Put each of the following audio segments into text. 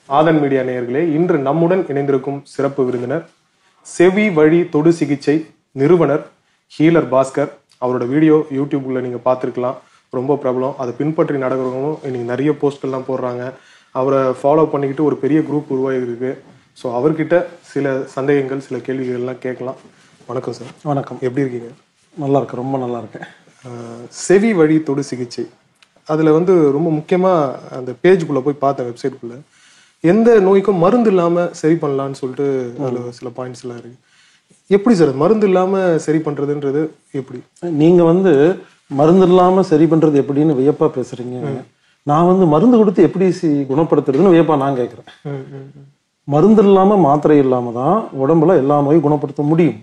ஆதன் media நேயர்களே இன்று நம்முடன் இணைந்திருக்கும் சிறப்பு விருந்தினர் செவி வழி தொடு சிகிச்சை நிறுவனர் ஹீலர் பாஸ்கர் அவரோட வீடியோ யூடியூப்ல நீங்க பார்த்துருக்கலாம் ரொம்ப பிரபலம் அதை பின்பற்றி நடக்கிறவங்களும் இன்னைக்கு நிறைய போஸ்ட்கள்லாம் போடுறாங்க அவரை ஃபாலோ பண்ணிக்கிட்டு ஒரு பெரிய குரூப் உருவாகிருக்கு ஸோ அவர்கிட்ட சில சந்தேகங்கள் சில கேள்விகள் எல்லாம் கேட்கலாம் வணக்கம் சார் வணக்கம் எப்படி இருக்கீங்க நல்லா இருக்கு ரொம்ப நல்லா இருக்கேன் ஆஹ் செவி வழி தொடு சிகிச்சை அதில் வந்து ரொம்ப முக்கியமாக அந்த பேஜுக்குள்ளே போய் பார்த்தேன் வெப்சைட்டுக்குள்ளே எந்த நோய்க்கும் மருந்து இல்லாமல் சரி பண்ணலான்னு சொல்லிட்டு அதில் சில பாயிண்ட்ஸ் எல்லாம் இருக்கு எப்படி சார் மருந்து இல்லாமல் சரி பண்ணுறதுன்றது எப்படி நீங்க வந்து மருந்து இல்லாம சரி பண்றது எப்படின்னு வியப்பா பேசுறீங்க நான் வந்து மருந்து கொடுத்து எப்படி சி- குணப்படுத்துறதுன்னு வியப்பா நான் கேட்கறேன் மருந்து இல்லாம மாத்திரை இல்லாம தான் உடம்புல எல்லா நோயும் குணப்படுத்த முடியும்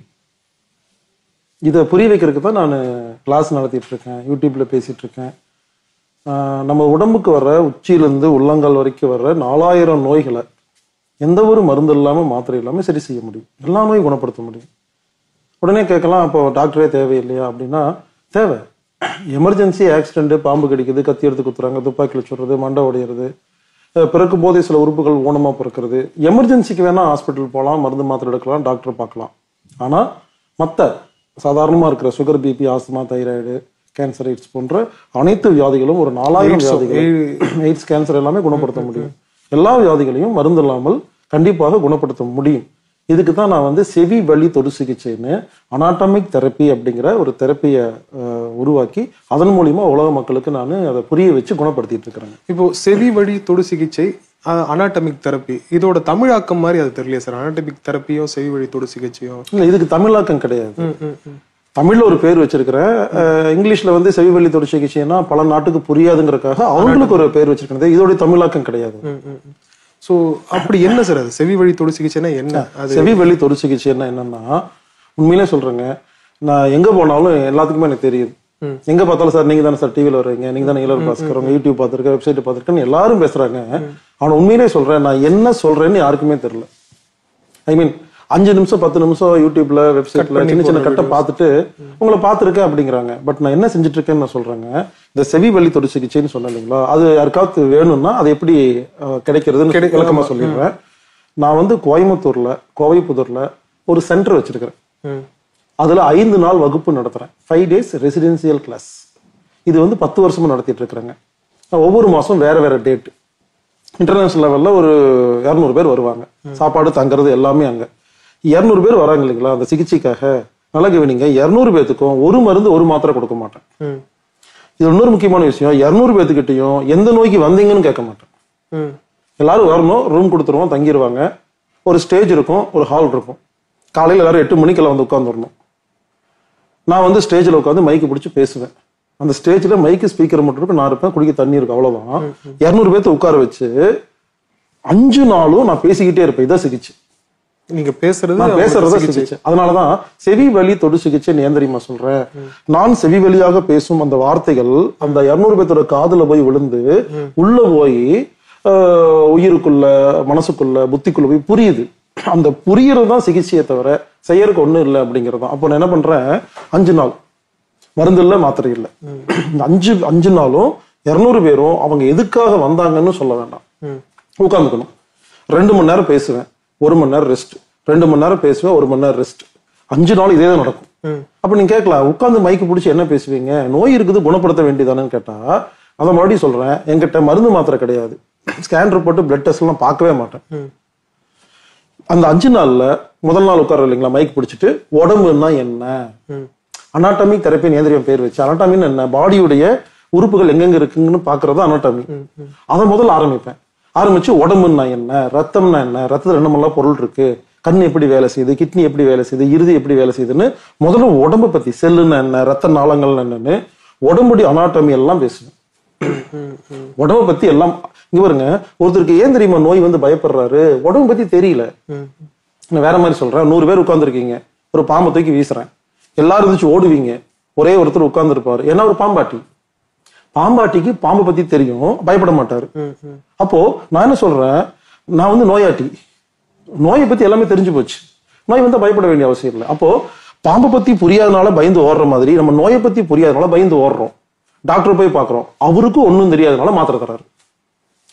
இதை புரிய வைக்கிறதுக்கு தான் நான் கிளாஸ் நடத்திட்டு இருக்கேன் யூடியூப்ல பேசிட்டு இருக்கேன் ஆஹ் நம்ம உடம்புக்கு வர்ற உச்சியிலேருந்து உள்ளங்கால் வரைக்கும் வர்ற நாலாயிரம் நோய்களை எந்த ஒரு மருந்து இல்லாம மாத்திரை இல்லாம சரி செய்ய முடியும் எல்லா நோயும் குணப்படுத்த முடியும் உடனே கேட்கலாம் அப்போ டாக்டரே தேவையில்லையா அப்படின்னா தேவை எமர்ஜென்சி ஆக்சிடென்ட் பாம்பு கடிக்குது கத்தி எடுத்து குத்துறாங்க துப்பாக்கியில் சுடுறது மண்டை உடையிறது அஹ் பிறக்கும் போதே சில உறுப்புகள் ஊனமா பிறக்கிறது எமர்ஜென்சிக்கு வேணா ஹாஸ்பிட்டல் போகலாம் மருந்து மாத்திரை எடுக்கலாம் டாக்டர் பார்க்கலாம் ஆனா மற்ற சாதாரணமா இருக்கிற sugar BP asthma thyroid cancer AIDS போன்ற அனைத்து வியாதிகளும் ஒரு நாலாயிரம் வியாதிகள் எய்ட்ஸ் கேன்சர் எல்லாமே குணப்படுத்த முடியும் எல்லா வியாதிகளையும் மருந்து இல்லாமல் கண்டிப்பாக குணப்படுத்த முடியும் இதுக்கு தான் நான் வந்து செவி வழி தொடு சிகிச்சைன்னு அனாட்டமிக் தெரப்பி அப்படிங்கிற ஒரு தெரப்பியை உருவாக்கி அதன் மூலியமா உலக மக்களுக்கு நான் அதை புரிய வச்சு குணப்படுத்திட்டு இருக்கிறேன் இப்போ செவி வழி தொடு சிகிச்சை அனாட்டமிக் தெரப்பி இதோட தமிழாக்கம் மாதிரி அது தெரியலையே சார் அனாட்டமிக் தெரப்பியோ செவி வழி தொடு சிகிச்சையோ இல்ல இதுக்கு தமிழாக்கம் கிடையாது ம், ம், ம். தமிழ்ல ஒரு பேர் வச்சிருக்கிறேன் அஹ், இங்கிலீஷ்ல வந்து செவி வழி தொடு சிகிச்சைன்னா பல நாட்டுக்கு புரியாதுங்கிறதுக்காக அவங்களுக்கு ஒரு பேர் வச்சிருக்கிறது இதோட தமிழாக்கம் கிடையாது ஸோ அப்படி என்ன சார் அது செவி வழி தொடு சிகிச்சைனா என்ன அது செவி வழி தொடு சிகிச்சைன்னா என்னன்னா உண்மையிலே சொல்றேங்க நான் எங்க போனாலும் எல்லாத்துக்குமே எனக்கு தெரியுது எங்க பார்த்தாலும் சார் நீங்க தானே சார் டிவில வருவீங்க நீங்க தானே இளவர் பாஸ்கர் உங்க யூடியூப் பார்த்திருக்கேன் வெப்சைட் பார்த்திருக்கேன்னு எல்லாரும் பேசுறாங்க ஆனா உண்மையிலே சொல்றேன் நான் என்ன சொல்றேன்னு யாருக்குமே தெரியல ஐ மீன் அஞ்சு நிமிஷம் பத்து நிமிஷம் யூடியூப்ல வெப்சைட்ல சின்ன சின்ன கட்டை பார்த்துட்டு உங்களை பார்த்துருக்கேன் அப்படிங்கிறாங்க பட் நான் என்ன செஞ்சுட்டு இருக்கேன்னு நான் சொல்றேங்க இந்த செவி வழி தொடு சிகிச்சைன்னு சொன்னேன் இல்லைங்களா அது யாருக்காவது வேணும்னா அது எப்படி அஹ், கிடைக்கிறதுன்னு விளக்கமா சொல்லிடுறேன் நான் வந்து கோயம்புத்தூர்ல கோவைப்புதூர்ல ஒரு சென்டர் வச்சிருக்கிறேன் ம். அதுல ஐந்து நாள் வகுப்பு நடத்துறேன் ஃபைவ் டேஸ் ரெசிடென்சியல் கிளாஸ் இது வந்து பத்து வருஷமா நடத்திட்டு இருக்கிறேங்க நான் ஒவ்வொரு மாசம் வேற வேற டேட் இன்டர்நேஷனல் லெவல்ல ஒரு இரநூறு பேர் வருவாங்க சாப்பாடு தங்குறது எல்லாமே அங்க இரநூறு பேர் வராங்க இல்லைங்களா அந்த சிகிச்சைக்காக நல்லா கவனிங்க இரநூறு பேத்துக்கும் ஒரு மருந்து ஒரு மாத்திரை கொடுக்க மாட்டேன் ம். இது இன்னொரு முக்கியமான விஷயம் இரநூறு பேத்துக்கிட்டையும் எந்த நோய்க்கு வந்தீங்கன்னு கேட்க மாட்டேன் ம். எல்லாரும் வரணும் ரூம் கொடுத்துருவோம் தங்கிடுவாங்க ஒரு ஸ்டேஜ் இருக்கும் ஒரு ஹால் இருக்கும் காலையில் எல்லாரும் எட்டு மணிக்கெல்லாம் வந்து உட்காந்துடணும் நான் வந்து ஸ்டேஜில் உட்காந்து மைக்கு பிடிச்சி பேசுவேன் அந்த ஸ்டேஜில் மைக்கு ஸ்பீக்கர் மட்டும் இருக்கும் நான் இருப்பேன் குடிக்க தண்ணி இருக்கும் அவ்வளவுதான் இரநூறு பேர்த்த உட்கார வச்சு அஞ்சு நாளும் நான் பேசிக்கிட்டே இருப்பேன் இதான் சிகிச்சை நீங்க பேசுறது நான் அவங்களுக்கு பேசுறத சிகிச்சை. சிகிச்சை அதனாலதான் செவி வழி தொடு சிகிச்சை ஏன் தெரியுமா சொல்றேன் நான் செவி வழியாக பேசும் அந்த வார்த்தைகள் அந்த இருநூறு பேர்த்தோட காதுல போய் விழுந்து உள்ள போய் ஆஹ், உயிருக்குள்ள மனசுக்குள்ள புத்திக்குள்ள போய் புரியுது அந்த புரியறது தான் சிகிச்சையை தவிர செய்யறதுக்கு ஒண்ணும் இல்லை அப்படிங்கறது அப்போ நான் என்ன பண்றேன் அஞ்சு நாள் மருந்து இல்ல மாத்திரை இல்ல இந்த அஞ்சு அஞ்சு நாளும் இருநூறு பேரும் அவங்க எதுக்காக வந்தாங்கன்னு சொல்ல வேண்டாம் ம். உட்காந்துக்கணும் ரெண்டு மணி நேரம் பேசுவேன் ஒரு மணி நேரம் ரெஸ்ட் ரெண்டு மணி நேரம் பேசுவேன் ஒரு மணி நேரம் ரெஸ்ட் அஞ்சு நாள் இதே தான் நடக்கும் ம். அப்ப நீங்க கேட்கலாம் உட்காந்து மைக்கு பிடிச்சி என்ன பேசுவீங்க நோய் இருக்குது குணப்படுத்த வேண்டியதானேன்னு கேட்டா அதை மறுபடியும் சொல்றேன் என்கிட்ட மருந்து மாத்திரை கிடையாது ஸ்கேன் ரிப்போர்ட் பிளட் டெஸ்ட் எல்லாம் பார்க்கவே மாட்டேன் ம். அந்த அஞ்சு நாள்ல முதல் நாள் உட்கார இல்லைங்களா மைக் பிடிச்சிட்டு உடம்புன்னா என்ன ம். அனாட்டமி தெரப்பி நேந்திரியம் பேர் வச்சு அனாட்டமின்னு என்ன பாடியுடைய உறுப்புகள் எங்கெங்க இருக்குங்கன்னு பாக்குறது அனாட்டமி அதை முதல்ல ஆரம்பிப்பேன் ஆரம்பிச்சு உடம்புன்னா என்ன ரத்தம்னா என்ன ரத்தத்துல என்னமெல்லாம் பொருள் இருக்கு கண் எப்படி வேலை செய்யுது கிட்னி எப்படி வேலை செய்யுது இறுதி எப்படி வேலை செய்யுதுன்னு முதல்ல உடம்ப பத்தி செல்லுன்னு என்ன ரத்த நாளங்கள் என்னன்னு உடம்புடைய அனாட்டமி எல்லாம் பேசுவேன் உடம்ப பத்தி எல்லாம் இங்க பாருங்க ஒருத்தருக்கு ஏன் தெரியுமா நோய் வந்து பயப்படுறாரு உடம்பு பத்தி தெரியல ம். நான் வேற மாதிரி சொல்றேன் நூறு பேர் உட்காந்துருக்கீங்க ஒரு பாம்பை தூக்கி வீசுறேன் எல்லாரும் இருந்துச்சு ஓடுவீங்க ஒரே ஒருத்தர் உட்கார்ந்துருப்பாரு ஏன்னா ஒரு பாம்பாட்டி பாம்பாட்டிக்கு பாம்பை பத்தி தெரியும் பயப்பட மாட்டாரு ம். ம். அப்போ நான் என்ன சொல்றேன் நான் வந்து நோயாட்டி நோயை பத்தி எல்லாமே தெரிஞ்சு போச்சு நோய் வந்து பயப்பட வேண்டிய அவசியம் இல்லை அப்போ பாம்பை பத்தி புரியாதனால பயந்து ஓடுற மாதிரி நம்ம நோயை பத்தி புரியாதனால பயந்து ஓடுறோம் டாக்டர் போய் பார்க்குறோம் அவருக்கும் ஒன்றும் தெரியாதனால மாத்திரை தராரு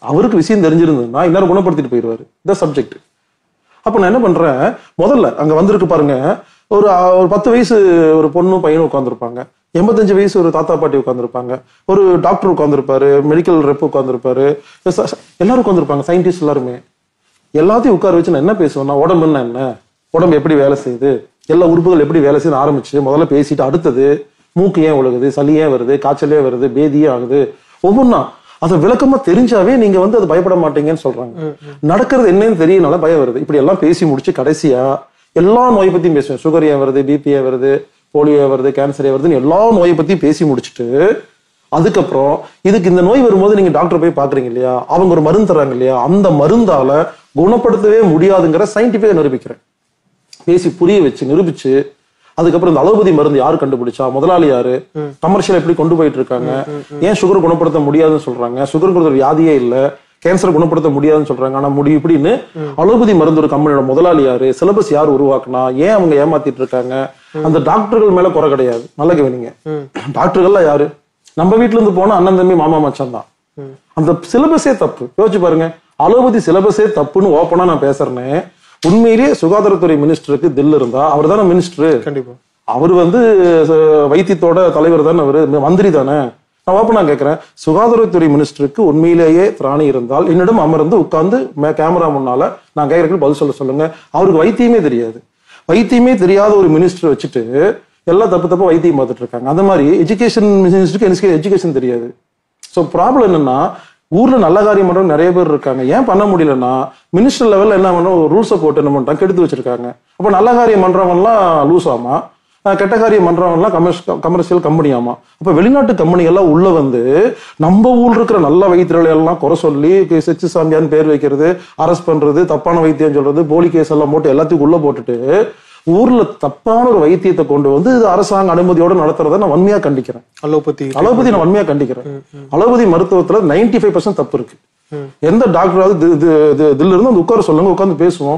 அவருக்கு விஷயம் தெரிஞ்சிருந்ததுன்னா இந்நேரம் குணப்படுத்திட்டு போயிடுவாரு இந்த சப்ஜெக்ட் அப்ப நான் என்ன பண்றேன் முதல்ல அங்க வந்திருக்கு பாருங்க ஒரு அஹ், ஒரு பத்து வயசு ஒரு பொண்ணும் பையனும் உட்காந்துருப்பாங்க எண்பத்தஞ்சு வயசு ஒரு தாத்தா பாட்டி உட்காந்துருப்பாங்க ஒரு டாக்டர் உட்காந்துருப்பாரு மெடிக்கல் ரெப் உட்காந்துருப்பாரு எல்லாரும் உட்காந்துருப்பாங்க சயின்டிஸ்ட் எல்லாருமே எல்லாத்தையும் உட்கார வச்சு நான் என்ன பேசுவேன்னா உடம்புன்னா என்ன உடம்பு எப்படி வேலை செய்யுது எல்லா உறுப்புகள் எப்படி வேலை செய்யுது ஆரம்பிச்சு முதல்ல பேசிட்டு அடுத்தது மூக்கு ஏன் ஒழுகுது சளி ஏன் வருது காய்ச்சலே வருது பேதியே ஆகுது ஒவ்வொன்றா அதை விளக்கமா தெரிஞ்சாவே நீங்க வந்து அது பயப்பட மாட்டீங்கன்னு சொல்றாங்க நடக்கிறது என்னன்னு தெரியனால பயம் வருது இப்படி எல்லாம் பேசி முடிச்சு கடைசியா எல்லா நோய் பத்தியும் பேசுவேன் சுகர் ஏன் வருது பிபி ஏன் வருது போலியோ ஏன் வருது கேன்சர் ஏன் வருதுன்னு எல்லா நோயை பத்தியும் பேசி முடிச்சுட்டு அதுக்கப்புறம் இதுக்கு இந்த நோய் வரும்போது நீங்க டாக்டர் போய் பாக்குறீங்க இல்லையா அவங்க ஒரு மருந்து தர்றாங்க இல்லையா அந்த மருந்தால குணப்படுத்தவே முடியாதுங்கிற சயின்டிபிக்கா நிரூபிக்கிறேன் பேசி புரிய வச்சு நிரூபிச்சு அதுக்கப்புறம் இந்த அலோபதி மருந்து யாரு கண்டுபிடிச்சா முதலாளி யாரு கமர்ஷியல் எப்படி கொண்டு போயிட்டு இருக்காங்க ஏன் சுகர் குணப்படுத்த முடியாதுன்னு சொல்றாங்க சுகருங்கிறது ஒரு வியாதியே இல்ல கேன்சர் குணப்படுத்த முடியாதுன்னு சொல்றாங்க ஆனா முடியும் இப்படின்னு அலோபதி மருந்து ஒரு கம்பெனியோட முதலாளி யாரு சிலபஸ் யார் உருவாக்குனா ஏன் அவங்க ஏமாத்திட்டு இருக்காங்க அந்த டாக்டர்கள் மேல குறை கிடையாது நல்ல கவனிங்க டாக்டர்கள்லாம் யாரு நம்ம வீட்ல இருந்து போனா அண்ணன் தம்பி மாமா மச்சான் தான் அந்த சிலபஸே தப்பு யோசிச்சு பாருங்க அலோபதி சிலபஸே தப்புன்னு ஓப்பனா நான் பேசுறேனே உண்மையிலேயே சுகாதாரத்துறை மினிஸ்டருக்கு தில் இருந்தா அவர் தானே மினிஸ்டர் கண்டிப்பா அவர் வந்து அஹ், வைத்தியத்தோட தலைவர் தானே அவரு மந்திரி தானே நான் ஓப்பனா கேட்கிறேன் சுகாதாரத்துறை மினிஸ்டருக்கு உண்மையிலேயே திராணி இருந்தால் என்னிடம் அமர்ந்து உட்கார்ந்து கேமரா முன்னால நான் கேட்கறதுக்கு பதில் சொல்ல சொல்லுங்க அவருக்கு வைத்தியமே தெரியாது வைத்தியமே தெரியாத ஒரு மினிஸ்டர் வச்சுட்டு எல்லாம் தப்பு தப்பா வைத்தியம் பார்த்துட்டு இருக்காங்க அந்த மாதிரி எஜுகேஷன் மினிஸ்டருக்கு எஜுகேஷன் தெரியாது ஸோ ப்ராப்ளம் என்னன்னா ஊர்ல நல்ல காரியம் பண்றவங்க நிறைய பேர் இருக்காங்க ஏன் பண்ண முடியலன்னா மினிஸ்டர் லெவல்ல என்ன பண்ண ஒரு ரூல்ஸை போட்டு என்ன பண்ணிட்டாங்க கெடுத்து வச்சிருக்காங்க அப்ப நல்ல காரியம் பண்றவங்க எல்லாம் லூஸ் ஆமா அஹ் கெட்ட காரியம் பண்றவங்க எல்லாம் கமர்ஷியல் கமர்ஷியல் கம்பெனி ஆமா அப்ப வெளிநாட்டு கம்பெனி எல்லாம் உள்ள வந்து நம்ம ஊர்ல இருக்கிற நல்ல வைத்தியர்களை எல்லாம் குறை சொல்லி செச்சு சாமியான்னு பேர் வைக்கிறது அரெஸ்ட் பண்றது தப்பான வைத்தியம் சொல்றது போலி கேஸ் எல்லாம் போட்டு எல்லாத்தையும் உள்ள போட்டுட்டு ஊர்ல தப்பான ஒரு வைத்தியத்தை கொண்டு வந்து இது அரசாங்க அனுமதியோட நடத்துறதை நான் வன்மையா கண்டிக்கிறேன் அலோபதி அலோபதி நான் வன்மையா கண்டிக்கிறேன் அலோபதி மருத்துவத்துல 95% ஃபைவ் பர்சன்ட் தப்பு இருக்கு எந்த டாக்டராவது தி- தி- தி- தில்ல இருந்து வந்து உட்கார சொல்லுங்க உட்கார்ந்து பேசுவோம்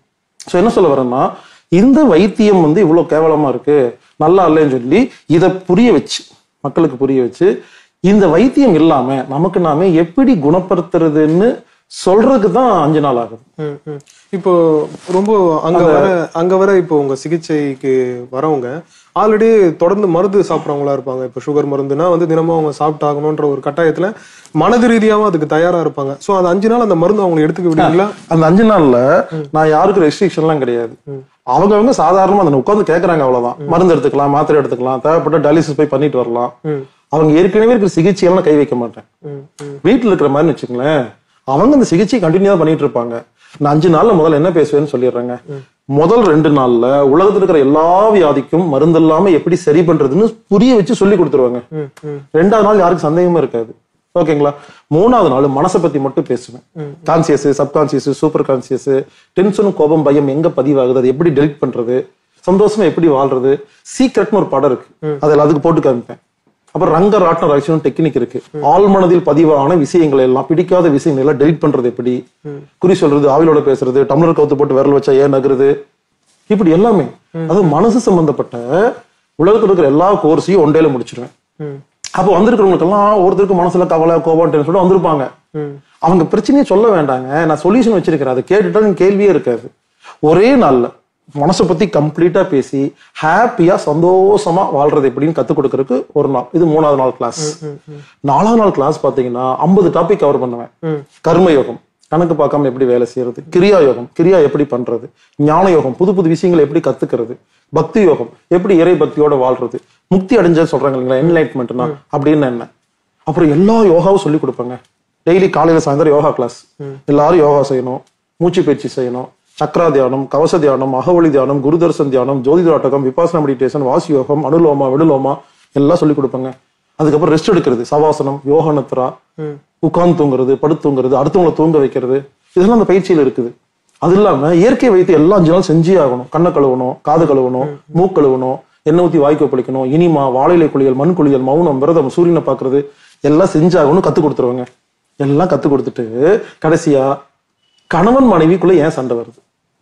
சோ என்ன சொல்ல வரேன்னா இந்த வைத்தியம் வந்து இவ்வளவு கேவலமா இருக்கு நல்லா இல்லைன்னு சொல்லி இத புரிய வச்சு மக்களுக்கு புரிய வச்சு இந்த வைத்தியம் இல்லாம நமக்கு நாமே எப்படி குணப்படுத்துறதுன்னு சொல்றதுக்கு தான் அஞ்சு நாள் ஆகுது ம், ம். இப்போ ரொம்ப அங்க வர அங்க வர இப்போ உங்க சிகிச்சைக்கு வரவங்க ஆல்ரெடி தொடர்ந்து மருந்து சாப்பிட்றவங்களா இருப்பாங்க இப்போ சுகர் மருந்துனா வந்து தினமும் அவங்க சாப்பிட்டாகணுன்ற ஒரு கட்டாயத்துல மனது ரீதியாவும் அதுக்கு தயாரா இருப்பாங்க சோ அந்த அஞ்சு நாள் அந்த மருந்து அவங்க எடுத்துக்க விடுவீங்களா அந்த அஞ்சு நாள்ல நான் யாருக்கும் ரெஸ்ட்ரிக்ஷன்லாம் கிடையாது அவங்கவங்க சாதாரணமா அந்த உட்கார்ந்து கேக்குறாங்க அவ்வளவுதான் மருந்து எடுத்துக்கலாம் மாத்திரை எடுத்துக்கலாம் தேவைப்பட்ட டயாலிசிஸ் போய் பண்ணிட்டு வரலாம் அவங்க ஏற்கனவே இருக்கிற சிகிச்சையெல்லாம் கை வைக்க மாட்டேன் ம், ம். வீட்டுல இருக்கிற மாதிரி வச்சுங்களேன் அவங்க அந்த சிகிச்சை கண்டினியூ பண்ணிட்டு இருப்பாங்க நான் அஞ்சு நாள்ல முதல்ல என்ன பேசுவேன்னு சொல்லிடுறேங்க முதல் ரெண்டு நாள்ல உலகத்துல இருக்கிற எல்லா வியாதிக்கும் மருந்து இல்லாம எப்படி சரி பண்றதுன்னு புரிய வச்சு சொல்லி கொடுத்துருவாங்க ம், ம். ரெண்டாவது நாள் யாருக்கும் சந்தேகமே இருக்காது ஓகேங்களா மூணாவது நாள் மனசை பத்தி மட்டும் பேசுவேன் கான்சியஸ் சப்கான்சியஸ் சூப்பர் கான்சியஸ் டென்ஷனும் கோபம் பயம் எங்க பதிவாகுது அது எப்படி டெலிட் பண்றது சந்தோஷமா எப்படி வாழ்றது சீக்ரெட்னு ஒரு படம் இருக்கு அதில் அதுக்கு போட்டு காமிப்பேன் அப்புறம் ரங்க ராட்ன ரகசியம் டெக்னிக் இருக்கு ஆள் மனதில் பதிவான விஷயங்களை எல்லாம் பிடிக்காத விஷயங்களை எல்லாம் டெலிட் பண்றது எப்படி குறி சொல்றது ஆவிலோட பேசுறது டம்ளர் கவுத்து போட்டு விரல் வச்சா ஏன் நகருது இப்படி எல்லாமே அது மனசு சம்பந்தப்பட்ட உலகத்துல இருக்கிற எல்லா கோர்ஸையும் ஒன் டேல முடிச்சிருவேன் ம். அப்போ வந்திருக்கிறவங்களுக்கெல்லாம் ஒருத்தருக்கு மனசுல கவலை கோபம் டென்ஷன் வந்திருப்பாங்க ம். அவங்க பிரச்சனையை சொல்ல வேண்டாங்க நான் சொல்யூஷன் வச்சிருக்கிறேன் அதை கேட்டுட்டா நீங்க கேள்வியே இருக்காது ஒரே நாள்ல மனசை பத்தி கம்ப்ளீட்டா பேசி ஹாப்பியா சந்தோஷமா வாழ்றது எப்படின்னு கத்துக் கொடுக்கறதுக்கு ஒரு நாள் இது மூணாவது நாள் கிளாஸ் நாலாவது நாள் கிளாஸ் பாத்தீங்கன்னா ஐம்பது டாபிக் கவர் பண்ணுவேன் கர்ம யோகம் கணக்கு பார்க்காம எப்படி வேலை செய்யறது கிரியா யோகம் கிரியா எப்படி பண்றது ஞான யோகம் புது புது விஷயங்களை எப்படி கத்துக்கிறது பக்தி யோகம் எப்படி இறை பக்தியோட வாழ்றது முக்தி அடைஞ்ச சொல்றாங்க இல்லைங்களா என்லைட்மெண்ட்னா அப்படின்னு என்ன அப்புறம் எல்லா யோகாவும் சொல்லி கொடுப்பாங்க டெய்லி காலையில சாயந்தரம் யோகா கிளாஸ் எல்லாரும் யோகா செய்யணும் மூச்சு பயிற்சி செய்யணும் சக்ரா தியானம் கவச தியானம் அகவழி தியானம் குருதர்சன் தியானம் ஜோதிடாட்டகம் விபாசனா மெடிடேஷன் வாசி யோகம் அனுலோமா விடுலோமா எல்லாம் சொல்லி கொடுப்பாங்க அதுக்கப்புறம் ரெஸ்ட் எடுக்கிறது சவாசனம் யோக நத்ரா உட்கார்ந்து தூங்குறது படுத்து தூங்குறது அடுத்தவங்களை தூங்க வைக்கிறது இதெல்லாம் அந்த பயிற்சியில இருக்குது அது இல்லாம இயற்கை வைத்து எல்லா அஞ்சு நாள் செஞ்சே ஆகணும் கண்ணை கழுவணும் காது கழுவணும் மூக்கு கழுவணும் எண்ணெய் ஊத்தி வாய்க்கு ஒப்பளிக்கணும் இனிமா வாழையிலை குளியல் மண் குளியல் மௌனம் விரதம் சூரியனை பாக்குறது எல்லாம் செஞ்சாகணும் கத்து கொடுத்துருவாங்க எல்லாம் கத்து கொடுத்துட்டு கடைசியா கணவன் மனைவிக்குள்ள ஏன் சண்டை வருது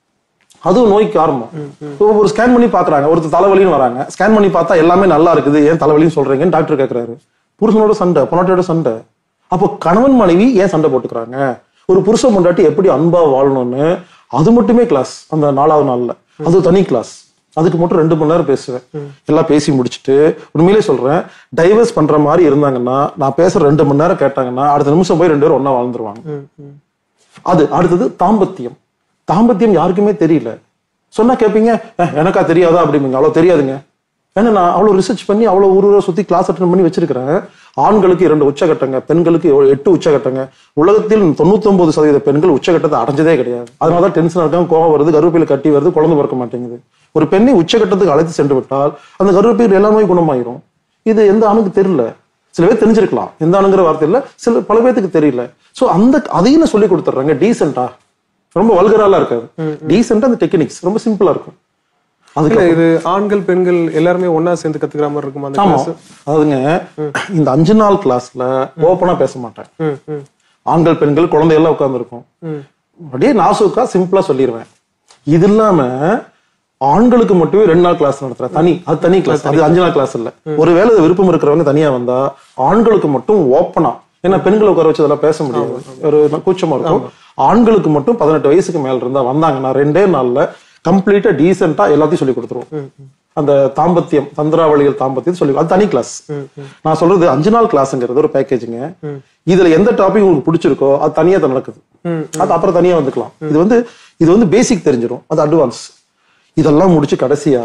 அதுவும் நோய்க்கு காரணம் இப்போ ஒரு ஸ்கேன் பண்ணி பாக்குறாங்க ஒருத்தர் தலைவலின்னு வராங்க ஸ்கேன் பண்ணி பார்த்தா எல்லாமே நல்லா இருக்குது ஏன் தலைவலின்னு சொல்றீங்கன்னு டாக்டர் கேக்குறாரு புருஷனோட சண்டை பொண்டாட்டியோட சண்டை அப்போ கணவன் மனைவி ஏன் சண்டை போட்டுக்கிறாங்க ஒரு புருஷன் பொண்டாட்டி எப்படி அன்பா வாழணும்னு அது மட்டுமே கிளாஸ் அந்த நாலாவது நாள்ல அது தனி கிளாஸ் அதுக்கு மட்டும் ரெண்டு மணி நேரம் பேசுவேன் எல்லாம் பேசி முடிச்சுட்டு உண்மையிலே சொல்றேன் டைவர்ஸ் பண்ற மாதிரி இருந்தாங்கன்னா நான் பேசுற ரெண்டு மணி நேரம் கேட்டாங்கன்னா அடுத்த நிமிஷம் போய் ரெண்டு பேரும் ஒண்ணா வாழ்ந்துருவாங்க ம், ம். அது அடுத்தது தாம்பத்தியம் தாம்பத்தியம் யாருக்குமே தெரியல சொன்னா கேட்பீங்க "அஹ், எனக்கா தெரியாதா அப்படிம்பீங்க அவ்வளவு தெரியாதுங்க ஏன்னா நான் அவ்வளவு ரிசர்ச் பண்ணி அவ்வளவு ஊர் ஊரை சுத்தி கிளாஸ் அட்டன் பண்ணி வச்சிருக்கிறேன் ஆண்களுக்கு இரண்டு உச்சகட்டங்க பெண்களுக்கு எவ்வளவு- எட்டு உச்சகட்டங்க உலகத்தில் தொண்ணூத்தொன்பது சதவீத பெண்கள் உச்சகட்டத்தை அடைஞ்சதே கிடையாது அதனாலதான் டென்ஷன் இருக்காங்க கோவம் வருது கருவேப்பிலை கட்டி வருது குழந்தை பிறக்க மாட்டேங்குது ஒரு பெண்ணை உச்சகட்டத்துக்கு அழைத்து சென்று விட்டால் அந்த கருவேப்பிலை எல்லா நோய் குணமாயிரும் இது எந்த ஆணுக்கு தெரியல சில பேர் தெரிஞ்சிருக்கலாம் எந்த ஆணுங்கிற வார்த்தை இல்ல சில பல பேத்துக்கு தெரியல சோ அந்த அதையும் நான் சொல்லி கொடுத்துட்றாங்க டீசெண்டா ரொம்ப வல்கராலாம் இருக்காது டீசெண்டா அந்த டெக்னிக்ஸ் ரொம்ப சிம்பிளா இருக்கும் அதுக்கு இல்ல இது ஆண்கள் பெண்கள் எல்லாருமே ஒண்ணா சேர்ந்து கத்துக்கிற மாதிரி இருக்குமா அந்த ஆமா கிளாஸ் அதாவதுங்க இந்த அஞ்சு நாள் கிளாஸ்ல ஓப்பனா பேச மாட்டேன் ம் ம் ஆண்கள் பெண்கள் குழந்தையெல்லாம் உட்கார்ந்துருக்கும் ம் அப்படியே நாசுக்கா சிம்பிளா சொல்லிடுவேன் இது இல்லாம ஆண்களுக்கு மட்டுமே ரெண்டு நாள் கிளாஸ் நடத்துறேன் தனி அது தனி கிளாஸ் அது அஞ்சு நாள் கிளாஸ் இல்ல ஒருவேளை இது விருப்பம் இருக்கிறவங்க தனியா வந்தா ஆண்களுக்கு மட்டும் ஓப்பனா ஏன்னா பெண்களை உட்கார வச்சு அதெல்லாம் பேச முடியாது ஒரு கூச்சமா இருக்கும் ஆண்களுக்கு மட்டும் பதினெட்டு வயசுக்கு மேல இருந்தா வந்தாங்கன்னா ரெண்டே நாள்ல கம்ப்ளீட்டா டீசெண்டா எல்லாத்தையும் சொல்லி கொடுத்துருவோம் அந்த தாம்பத்தியம் தந்திராவளிகள் தாம்பத்தியம் சொல்லி அது தனி கிளாஸ் நான் சொல்றது அஞ்சு நாள் கிளாஸ்ங்கிறது ஒரு பேக்கேஜுங்க இதுல எந்த டாபிக் உங்களுக்கு பிடிச்சிருக்கோ அது தனியா தான் நடக்குது அது அப்புறம் தனியா வந்துக்கலாம் இது வந்து இது வந்து பேசிக் தெரிஞ்சிடும் அது அட்வான்ஸ் இதெல்லாம் முடிச்சு கடைசியா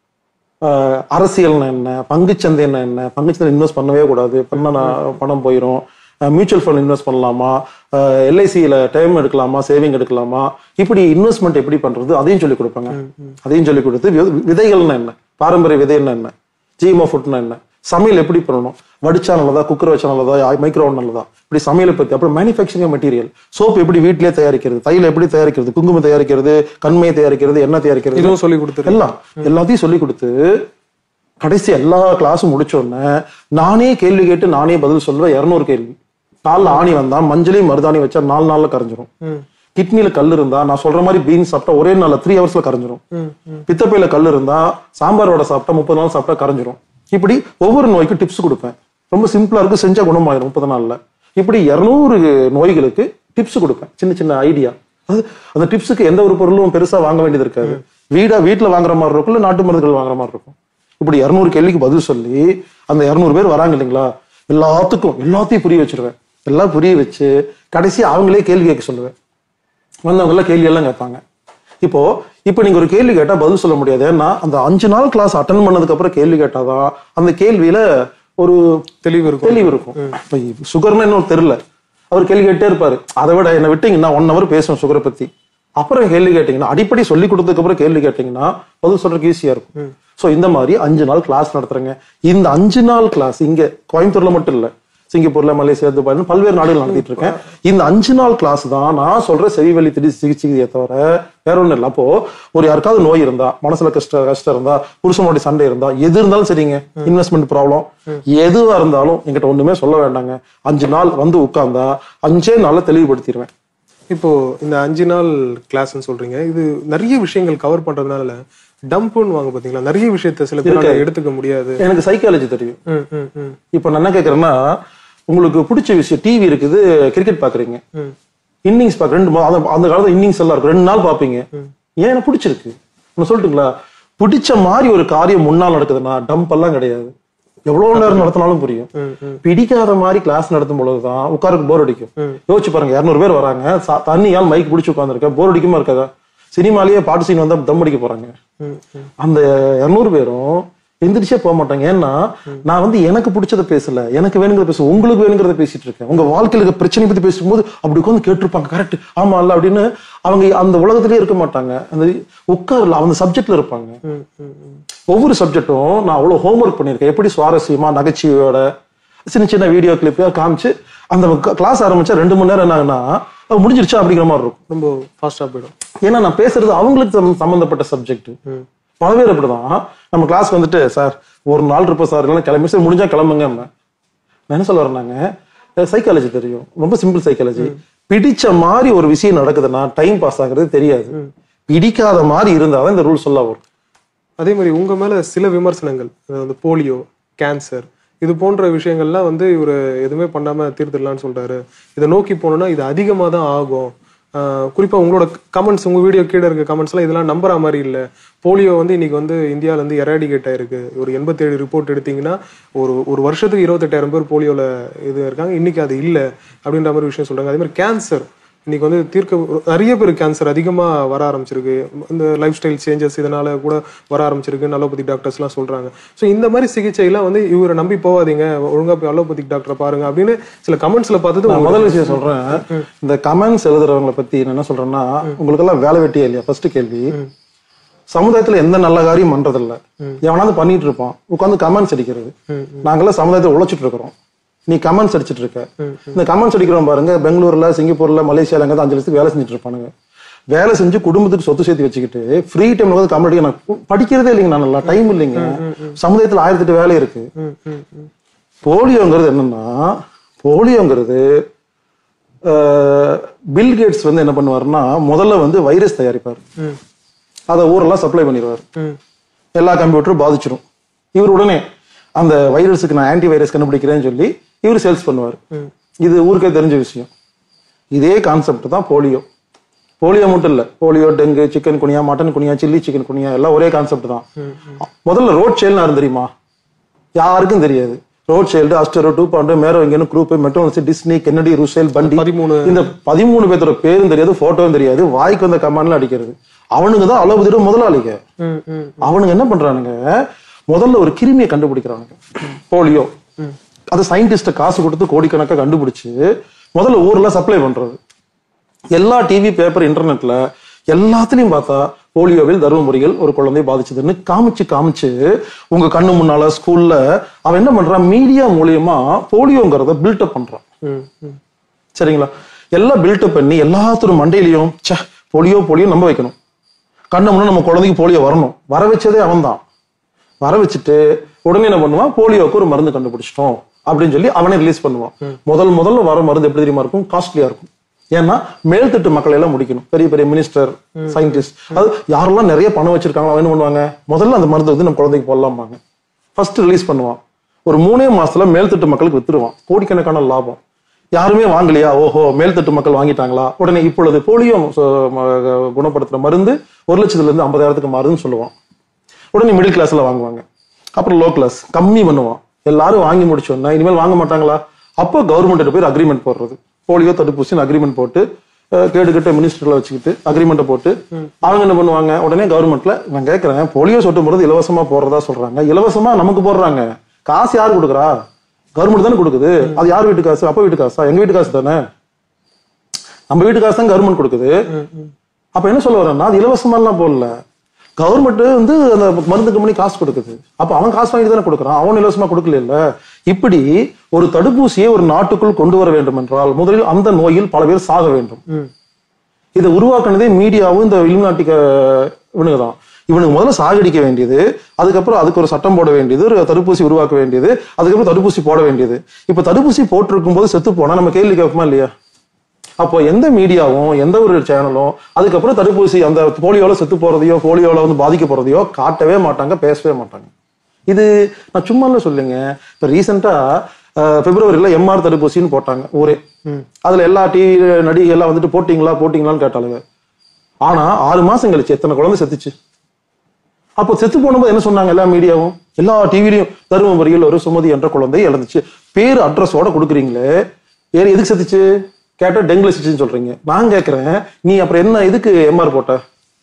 ஆஹ், அரசியல்னா என்ன பங்குச்சந்தைன்னா என்ன பங்குச்சந்தை இன்வெஸ்ட் பண்ணவே கூடாது பண்ண நான் பணம் போயிடும் மியூச்சுவல் ஃபண்ட் இன்வெஸ்ட் பண்ணலாமா எல்ஐசியில டைம் எடுக்கலாமா சேவிங் எடுக்கலாமா இப்படி இன்வெஸ்ட்மெண்ட் எப்படி பண்றது அதையும் சொல்லி கொடுப்பாங்க அதையும் சொல்லி கொடுத்து வி- விதைகள்னா என்ன பாரம்பரிய விதைன்னா என்ன ஜிஎம்ஓ ஃபுட்னா என்ன சமையல் எப்படி பண்ணணும் வடிச்சா நல்லதா குக்கர் வச்சா நல்லதா மைக்ரோ நல்லதா இப்படி சமையலை பத்தி அப்புறம் மேனுஃபேக்சரிங் மெட்டீரியல் சோப் எப்படி வீட்டிலேயே தயாரிக்கிறது தையல் எப்படி தயாரிக்கிறது குங்குமம் தயாரிக்கிறது கண்மையை தயாரிக்கிறது எண்ணெய் தயாரிக்கிறது இதுவும் சொல்லி கொடுத்துரு எல்லாம் எல்லாத்தையும் சொல்லி கொடுத்து கடைசி எல்லா கிளாஸும் முடிச்ச உடனே நானே கேள்வி கேட்டு நானே பதில் சொல்லுவேன் இருநூறு கேள்வி காலில் ஆணி வந்தா மஞ்சளையும் மருதாணி வச்சா நாலு நாள்ல கரைஞ்சிரும் ம் கிட்னில கல் இருந்தா நான் சொல்ற மாதிரி பீன்ஸ் சாப்பிட்டா ஒரே நாள்ல த்ரீ ஹவர்ஸ்ல கரைஞ்சிரும் ம் ம் பித்தப்பையில கல் இருந்தா சாம்பார் வடை சாப்பிட்டா முப்பது நாள் சாப்பிட்டா கரைஞ்சிரும் இப்படி ஒவ்வொரு நோய்க்கும் டிப்ஸ் கொடுப்பேன் ரொம்ப சிம்பிளா இருக்கு செஞ்சா குணமாயிரும் முப்பது நாள்ல இப்படி இருநூறு நோய்களுக்கு டிப்ஸ் கொடுப்பேன் சின்ன சின்ன ஐடியா அது அந்த டிப்ஸுக்கு எந்த ஒரு பொருளும் பெருசா வாங்க வேண்டியது இருக்காது வீடா வீட்டுல வாங்குற மாதிரி இருக்கும் இல்ல நாட்டு மருந்துகள் வாங்குற மாதிரி இருக்கும் இப்படி இருநூறு கேள்விக்கு பதில் சொல்லி அந்த இருநூறு பேர் வராங்க இல்லைங்களா எல்லாத்துக்கும் எல்லாத்தையும் புரிய வச்சிருவேன் எல்லாம் புரிய வச்சு கடைசி அவங்களே கேள்வி கேட்க சொல்லுவேன் வந்தவங்க எல்லாம் கேள்வி எல்லாம் கேட்பாங்க இப்போ இப்போ நீங்க ஒரு கேள்வி கேட்டா பதில் சொல்ல முடியாது ஏன்னா அந்த அஞ்சு நாள் கிளாஸ் அட்டன் பண்ணதுக்கு அப்புறம் கேள்வி கேட்டாதான் அந்த கேள்வியில ஒரு தெளிவு இருக்கும் தெளிவு இருக்கும் இப்போ சுகர்னா இன்னும் தெரியல அவர் கேள்வி கேட்டே இருப்பாரு அதை விட என்னை விட்டீங்கன்னா ஒன் ஹவர் பேசுவோம் சுகரை பத்தி அப்புறம் கேள்வி கேட்டீங்கன்னா அடிப்படை சொல்லி கொடுத்ததுக்கு அப்புறம் கேள்வி கேட்டீங்கன்னா பதில் சொல்றதுக்கு ஈஸியா இருக்கும் சோ இந்த மாதிரி அஞ்சு நாள் கிளாஸ் நடத்துறேங்க இந்த அஞ்சு நாள் கிளாஸ் இங்க கோயம்புத்தூர்ல மட்டும் இல்ல சிங்கப்பூர்ல மலேசியா துபாய்னு பல்வேறு நாடுகள் நடத்திட்டு இருக்கேன் இந்த அஞ்சு நாள் கிளாஸ் தான் நான் சொல்ற செவிவழி திடி சிகிச்சையை தவிர வேற ஒண்ணும் இல்லை அப்போ ஒரு யாருக்காவது நோய் இருந்தா மனசுல கஷ்ட கஷ்டம் இருந்தா புருஷனோட சண்டை இருந்தா எது இருந்தாலும் சரிங்க இன்வெஸ்ட்மெண்ட் ப்ராப்ளம் எதுவா இருந்தாலும் என்கிட்ட ஒண்ணுமே சொல்ல வேண்டாங்க அஞ்சு நாள் வந்து உட்கார்ந்தா அஞ்சே நாள்ல தெளிவுபடுத்திடுவேன் இப்போ இந்த அஞ்சு நாள் கிளாஸ்னு சொல்றீங்க இது நிறைய விஷயங்கள் கவர் பண்றதுனால டம்ப்னு வாங்க பாத்தீங்களா நிறைய விஷயத்த சில பேர் எடுத்துக்க முடியாது எனக்கு சைக்காலஜி தெரியும் ம், ம், ம், இப்போ நான் என்ன கேட்கறேன்னா உங்களுக்கு பிடிச்ச விஷயம் டிவி இருக்குது கிரிக்கெட் பாக்குறீங்க ம். இன்னிங்ஸ் பாக்க ரெண்டு மா- அந்த- அந்த காலத்துல இன்னிங்ஸ் எல்லாம் இருக்கும் ரெண்டு நாள் பாப்பீங்க ஏன் எனக்கு பிடிச்சிருக்கு ஒண்ணு சொல்லட்டுங்களா பிடிச்ச மாதிரி ஒரு காரியம் முன்னால் நடக்குதுன்னா டம்ப் எல்லாம் கிடையாது எவ்வளவு நேரம் நடத்தினாலும் புரியும் ம், ம். பிடிக்காத மாதிரி கிளாஸ் நடத்தும் பொழுதுதான் உட்காருக்கு போர் அடிக்கும் யோசிச்சு பாருங்க இருநூறு பேர் வராங்க சா- தண்ணியால் மைக் பிடிச்சி உட்காந்துருக்கேன் போர் அடிக்குமா இருக்காதா சினிமாலேயே பாட்டு சீன் வந்தா தம் அடிக்க போறாங்க ம், ம். அந்த இருநூறு பேரும் எந்திரிச்சே போக மாட்டாங்க ஏன்னா நான் வந்து எனக்கு பிடிச்சத பேசல எனக்கு வேணுங்கிறத பேச உங்களுக்கு வேணுங்கிறத பேசிட்டு இருக்கேன் உங்க வாழ்க்கையில இருக்க பிரச்சனை பத்தி பேசும்போது அப்படி உட்காந்து கேட்டிருப்பாங்க கரெக்ட் ஆமா இல்ல அப்படின்னு அவங்க அந்த உலகத்திலேயே இருக்க மாட்டாங்க அந்த உட்கார்ல அந்த சப்ஜெக்ட்ல இருப்பாங்க ம், ம், ம். ஒவ்வொரு சப்ஜெக்டும் நான் அவ்வளவு ஹோம்ஒர்க் பண்ணியிருக்கேன் எப்படி சுவாரஸ்யமா நகைச்சுவையோட சின்ன சின்ன வீடியோ கிளிப்பா காமிச்சு அந்த கிளாஸ் ஆரம்பிச்சா ரெண்டு மணி நேரம் என்ன ஆகுனா அது முடிஞ்சிருச்சா அப்படிங்கிற மாதிரி இருக்கும் ரொம்ப ஃபாஸ்டா போயிடும் ஏன்னா நான் பேசுறது அவங்களுக்கு சம்ம- சம்பந்தப்பட்ட சப்ஜெக்ட் ம். பல பேர் அப்படிதான் நம்ம கிளாஸ் வந்துட்டு சார் ஒரு நாள் இருப்போம் சார் இல்லைன்னா கிளம்பி சார் முடிஞ்சா கிளம்புங்க நான் என்ன சொல்ல வரேன்னாங்க சைக்காலஜி தெரியும் ரொம்ப சிம்பிள் சைக்காலஜி பிடிச்ச மாதிரி ஒரு விஷயம் நடக்குதுன்னா டைம் பாஸ் ஆகுறது தெரியாது பிடிக்காத மாதிரி இருந்தாதான் இந்த ரூல் சொல்ல வரும் அதே மாதிரி உங்க மேல சில விமர்சனங்கள் அதாவது வந்து போலியோ கேன்சர் இது போன்ற விஷயங்கள்லாம் வந்து இவர் எதுவுமே பண்ணாம தீர்த்துடலாம்னு சொல்றாரு இதை நோக்கி போனோம்னா இது அதிகமாக தான் ஆகும் ஆஹ் குறிப்பா உங்களோட கமெண்ட்ஸ் உங்க வீடியோ கீழே இருக்க கமெண்ட்ஸ்லாம் இதெல்லாம் நம்புற மாதிரி இல்ல போலியோ வந்து இன்னைக்கு வந்து இந்தியால இருந்து எராடிகேட் ஆயிருக்கு ஒரு எண்பத்தேழு ரிப்போர்ட் எடுத்தீங்கன்னா ஒரு ஒரு வருஷத்துக்கு இருபத்தெட்டாயிரம் பேர் போலியோல இது இருக்காங்க இன்னைக்கு அது இல்ல அப்படின்ற மாதிரி விஷயம் சொல்றாங்க அதே மாதிரி கேன்சர் இன்னைக்கு வந்து தீர்க்க நிறைய பேர் கேன்சர் அதிகமா வர ஆரம்பிச்சிருக்கு இந்த லைஃப் ஸ்டைல் சேஞ்சஸ் இதனால கூட வர ஆரம்பிச்சிருக்கு அலோபதி டாக்டர்ஸ்லாம் சொல்றாங்க ஸோ இந்த மாதிரி சிகிச்சையெல்லாம் வந்து இவரை நம்பி போகாதீங்க ஒழுங்கா போய் அலோபதிக் டாக்டரை பாருங்க அப்படின்னு சில கமெண்ட்ஸ்ல பார்த்தது நான் முதல் விஷயம் சொல்றேன் இந்த கமெண்ட்ஸ் எழுதுறவங்களை பத்தி நான் என்ன சொல்றேன்னா உங்களுக்கு எல்லாம் வேலை வெட்டியே இல்லையா ஃபர்ஸ்ட் கேள்வி சமுதாயத்துல எந்த நல்ல காரியம் பண்றதில்ல எவனாவது பண்ணிட்டு இருப்பான் உட்காந்து கமெண்ட்ஸ் அடிக்கிறது நாங்கெல்லாம் சமுதாயத்தை உழைச்சிட்டு இருக்கிறோம் நீ கமெண்ட்ஸ் அடிச்சிட்டு இருக்க இந்த கமெண்ட்ஸ் அடிக்கிறோம் பாருங்க பெங்களூர்ல சிங்கப்பூர்ல மலேசியால எங்க அஞ்சு லட்சத்துக்கு வேலை செஞ்சுட்டு இருப்பானுங்க வேலை செஞ்சு குடும்பத்துக்கு சொத்து சேர்த்து வச்சுக்கிட்டு ஃப்ரீ டைம்ல வந்து கமெண்ட் அடிக்க நான் படிக்கிறதே இல்லைங்க நான் நல்லா டைம் இல்லைங்க சமுதாயத்துல ஆயிரத்தி எட்டு வேலை இருக்கு போலியோங்கிறது என்னன்னா போலியோங்கிறது பில் கேட்ஸ் வந்து என்ன பண்ணுவாருன்னா முதல்ல வந்து வைரஸ் தயாரிப்பார் அதை ஊரெல்லாம் சப்ளை பண்ணிடுவார் எல்லா கம்ப்யூட்டரும் பாதிச்சிடும் இவர் உடனே அந்த வைரஸுக்கு நான் ஆன்டி வைரஸ் கண்டுபிடிக்கிறேன்னு சொல்லி இவர் சேல்ஸ் பண்ணுவார் இது ஊருக்கே தெரிஞ்ச விஷயம் இதே கான்செப்ட் தான் போலியோ போலியோ மட்டும் இல்ல polio dengue chikungunya mutton குனியா சில்லி சிக்கன் குனியா எல்லாம் ஒரே கான்செப்ட் தான் முதல்ல ரோட் செயல்னு யாரும் தெரியுமா யாருக்கும் தெரியாது Rothschild Astor DuPont மேரோ இங்கன்னு குரூப் மெட்ரோன்ஸ் டிஸ்னி கென்னடி ருசேல் பண்டி பதிமூணு இந்த பதிமூணு பேர்த்தோட பேரும் தெரியாது போட்டோவும் தெரியாது வாய்க்கு வந்த கமாண்ட்ல அடிக்கிறது அவனுங்க தான் அலோபதியோட முதலாளிங்க ம், ம், அவனுங்க என்ன பண்றானுங்க முதல்ல ஒரு கிருமியை கண்டுபிடிக்கிறானுங்க போலியோ அது சயின்டிஸ்ட காசு கொடுத்து கோடிக்கணக்கா கண்டுபிடிச்சு முதல்ல ஊர்ல சப்ளை பண்றது எல்லா டிவி பேப்பர் இன்டர்நெட்ல எல்லாத்துலயும் பார்த்தா போலியோவில் தருமபுரியில் ஒரு குழந்தை பாதிச்சதுன்னு காமிச்சு காமிச்சு உங்க கண்ணு முன்னால ஸ்கூல்ல அவன் என்ன பண்றான் மீடியா மூலியமா போலியோங்கிறத பில்டப் பண்றான் ம், ம். சரிங்களா எல்லாம் பில்டப் பண்ணி எல்லாத்தோட மண்டையிலையும் ச்சே போலியோ போலியோ நம்ப வைக்கணும் கண்ணு முன்னாடி நம்ம குழந்தைக்கு போலியோ வரணும் வர வச்சதே அவன்தான் வர வச்சுட்டு உடனே என்ன பண்ணுவான் போலியோக்கு ஒரு மருந்து கண்டுபிடிச்சிட்டோம் அப்படின்னு சொல்லி அவனே ரிலீஸ் பண்ணுவான் முதல் முதல்ல வர மருந்து எப்படி தெரியுமா இருக்கும் காஸ்ட்லியா இருக்கும் ஏன்னா மேல்தட்டு மக்களை எல்லாம் முடிக்கணும் பெரிய பெரிய மினிஸ்டர் சயின்டிஸ்ட் அது யாரெல்லாம் நிறைய பணம் வச்சிருக்காங்களோ அவன் என்ன பண்ணுவாங்க முதல்ல அந்த மருந்து வந்து நம்ம குழந்தைக்கு போடலாம்பாங்க ஃபர்ஸ்ட் ரிலீஸ் பண்ணுவான் ஒரு மூணே மாசத்துல மேல்தட்டு மக்களுக்கு வித்துருவான் கோடிக்கணக்கான லாபம் யாருமே வாங்கலையா ஓஹோ மேல்தட்டு மக்கள் வாங்கிட்டாங்களா உடனே இப்பொழுது போலியோ ச- ம- குணப்படுத்துற மருந்து ஒரு லட்சத்துல இருந்து ஐம்பதாயிரத்துக்கு மாறுதுன்னு சொல்லுவான் உடனே மிடில் கிளாஸ்ல வாங்குவாங்க அப்புறம் லோ கிளாஸ் கம்மி பண்ணுவான் எல்லாரும் வாங்கி முடிச்சோன்னா இனிமேல் வாங்க மாட்டாங்களா அப்போ கவர்மெண்ட் போய் அக்ரிமெண்ட் போடுறது போலியோ தடுப்பூசின்னு அக்ரிமெண்ட் போட்டு அஹ், கேடுகட்ட மினிஸ்டர்ல வச்சுக்கிட்டு அக்ரிமெண்ட்டை போட்டு அவங்க என்ன பண்ணுவாங்க உடனே கவர்மெண்ட்ல நான் கேட்கறேன் போலியோ சொட்டு மருந்து இலவசமா போடுறதா சொல்றாங்க இலவசமா நமக்கு போடுறாங்க காசு யாரு கொடுக்குறா கவர்மெண்ட் தானே கொடுக்குது அது யார் வீட்டு காசு அப்பா வீட்டு காசா எங்க வீட்டு காசு தானே நம்ம வீட்டு காசு தான் கவர்மெண்ட் கொடுக்குது அப்ப என்ன சொல்ல வரேன்னா அது இலவசமாலாம் போடல கவர்மெண்ட் வந்து அந்த மருந்து கம்பெனி காசு கொடுக்குது அப்ப அவன் காசு வாங்கி தானே கொடுக்குறான் அவன் இலவசமா கொடுக்கல இல்ல இப்படி ஒரு தடுப்பூசியை ஒரு நாட்டுக்குள் கொண்டு வர வேண்டும் என்றால் முதலில் அந்த நோயில் பல பேர் சாக வேண்டும் ம். இதை உருவாக்குனதே மீடியாவும் இந்த வெளிநாட்டுக்க இவனுங்க தான் இவனுக்கு முதல்ல சாகடிக்க வேண்டியது அதுக்கப்புறம் அதுக்கு ஒரு சட்டம் போட வேண்டியது ஒரு தடுப்பூசி உருவாக்க வேண்டியது அதுக்கப்புறம் தடுப்பூசி போட வேண்டியது இப்ப தடுப்பூசி போட்டிருக்கும் போது செத்து போனா நம்ம கேள்வி கேட்போமா இல்லையா அப்போ எந்த மீடியாவும் எந்த ஒரு சேனலும் அதுக்கப்புறம் தடுப்பூசி அந்த போலியோல செத்து போறதையோ போலியோல வந்து பாதிக்க போறதையோ காட்டவே மாட்டாங்க பேசவே மாட்டாங்க இது நான் சும்மா இல்ல சொல்லுங்க இப்ப ரீசெண்டா பிப்ரவரியில எம்ஆர் தடுப்பூசின்னு போட்டாங்க ஊரே அதுல எல்லா டிவி நடிகை எல்லாம் வந்துட்டு போட்டிங்களா போட்டிங்களான்னு கேட்டாளுங்க ஆனா ஆறு மாசம் கழிச்சு எத்தனை குழந்தை செத்துச்சு அப்போ செத்து போனபோது என்ன சொன்னாங்க எல்லா மீடியாவும் எல்லா டிவிலையும் தருமபுரியில் ஒரு சுமதி என்ற குழந்தை இழந்துச்சு பேர் அட்ரஸோட கொடுக்குறீங்களே ஏன் எதுக்கு செத்துச்சு கேட்டா டெங்குல செத்துச்சுன்னு சொல்றீங்க நான் கேட்கறேன் நீ அப்புறம் என்ன எதுக்கு எம்ஆர் போட்ட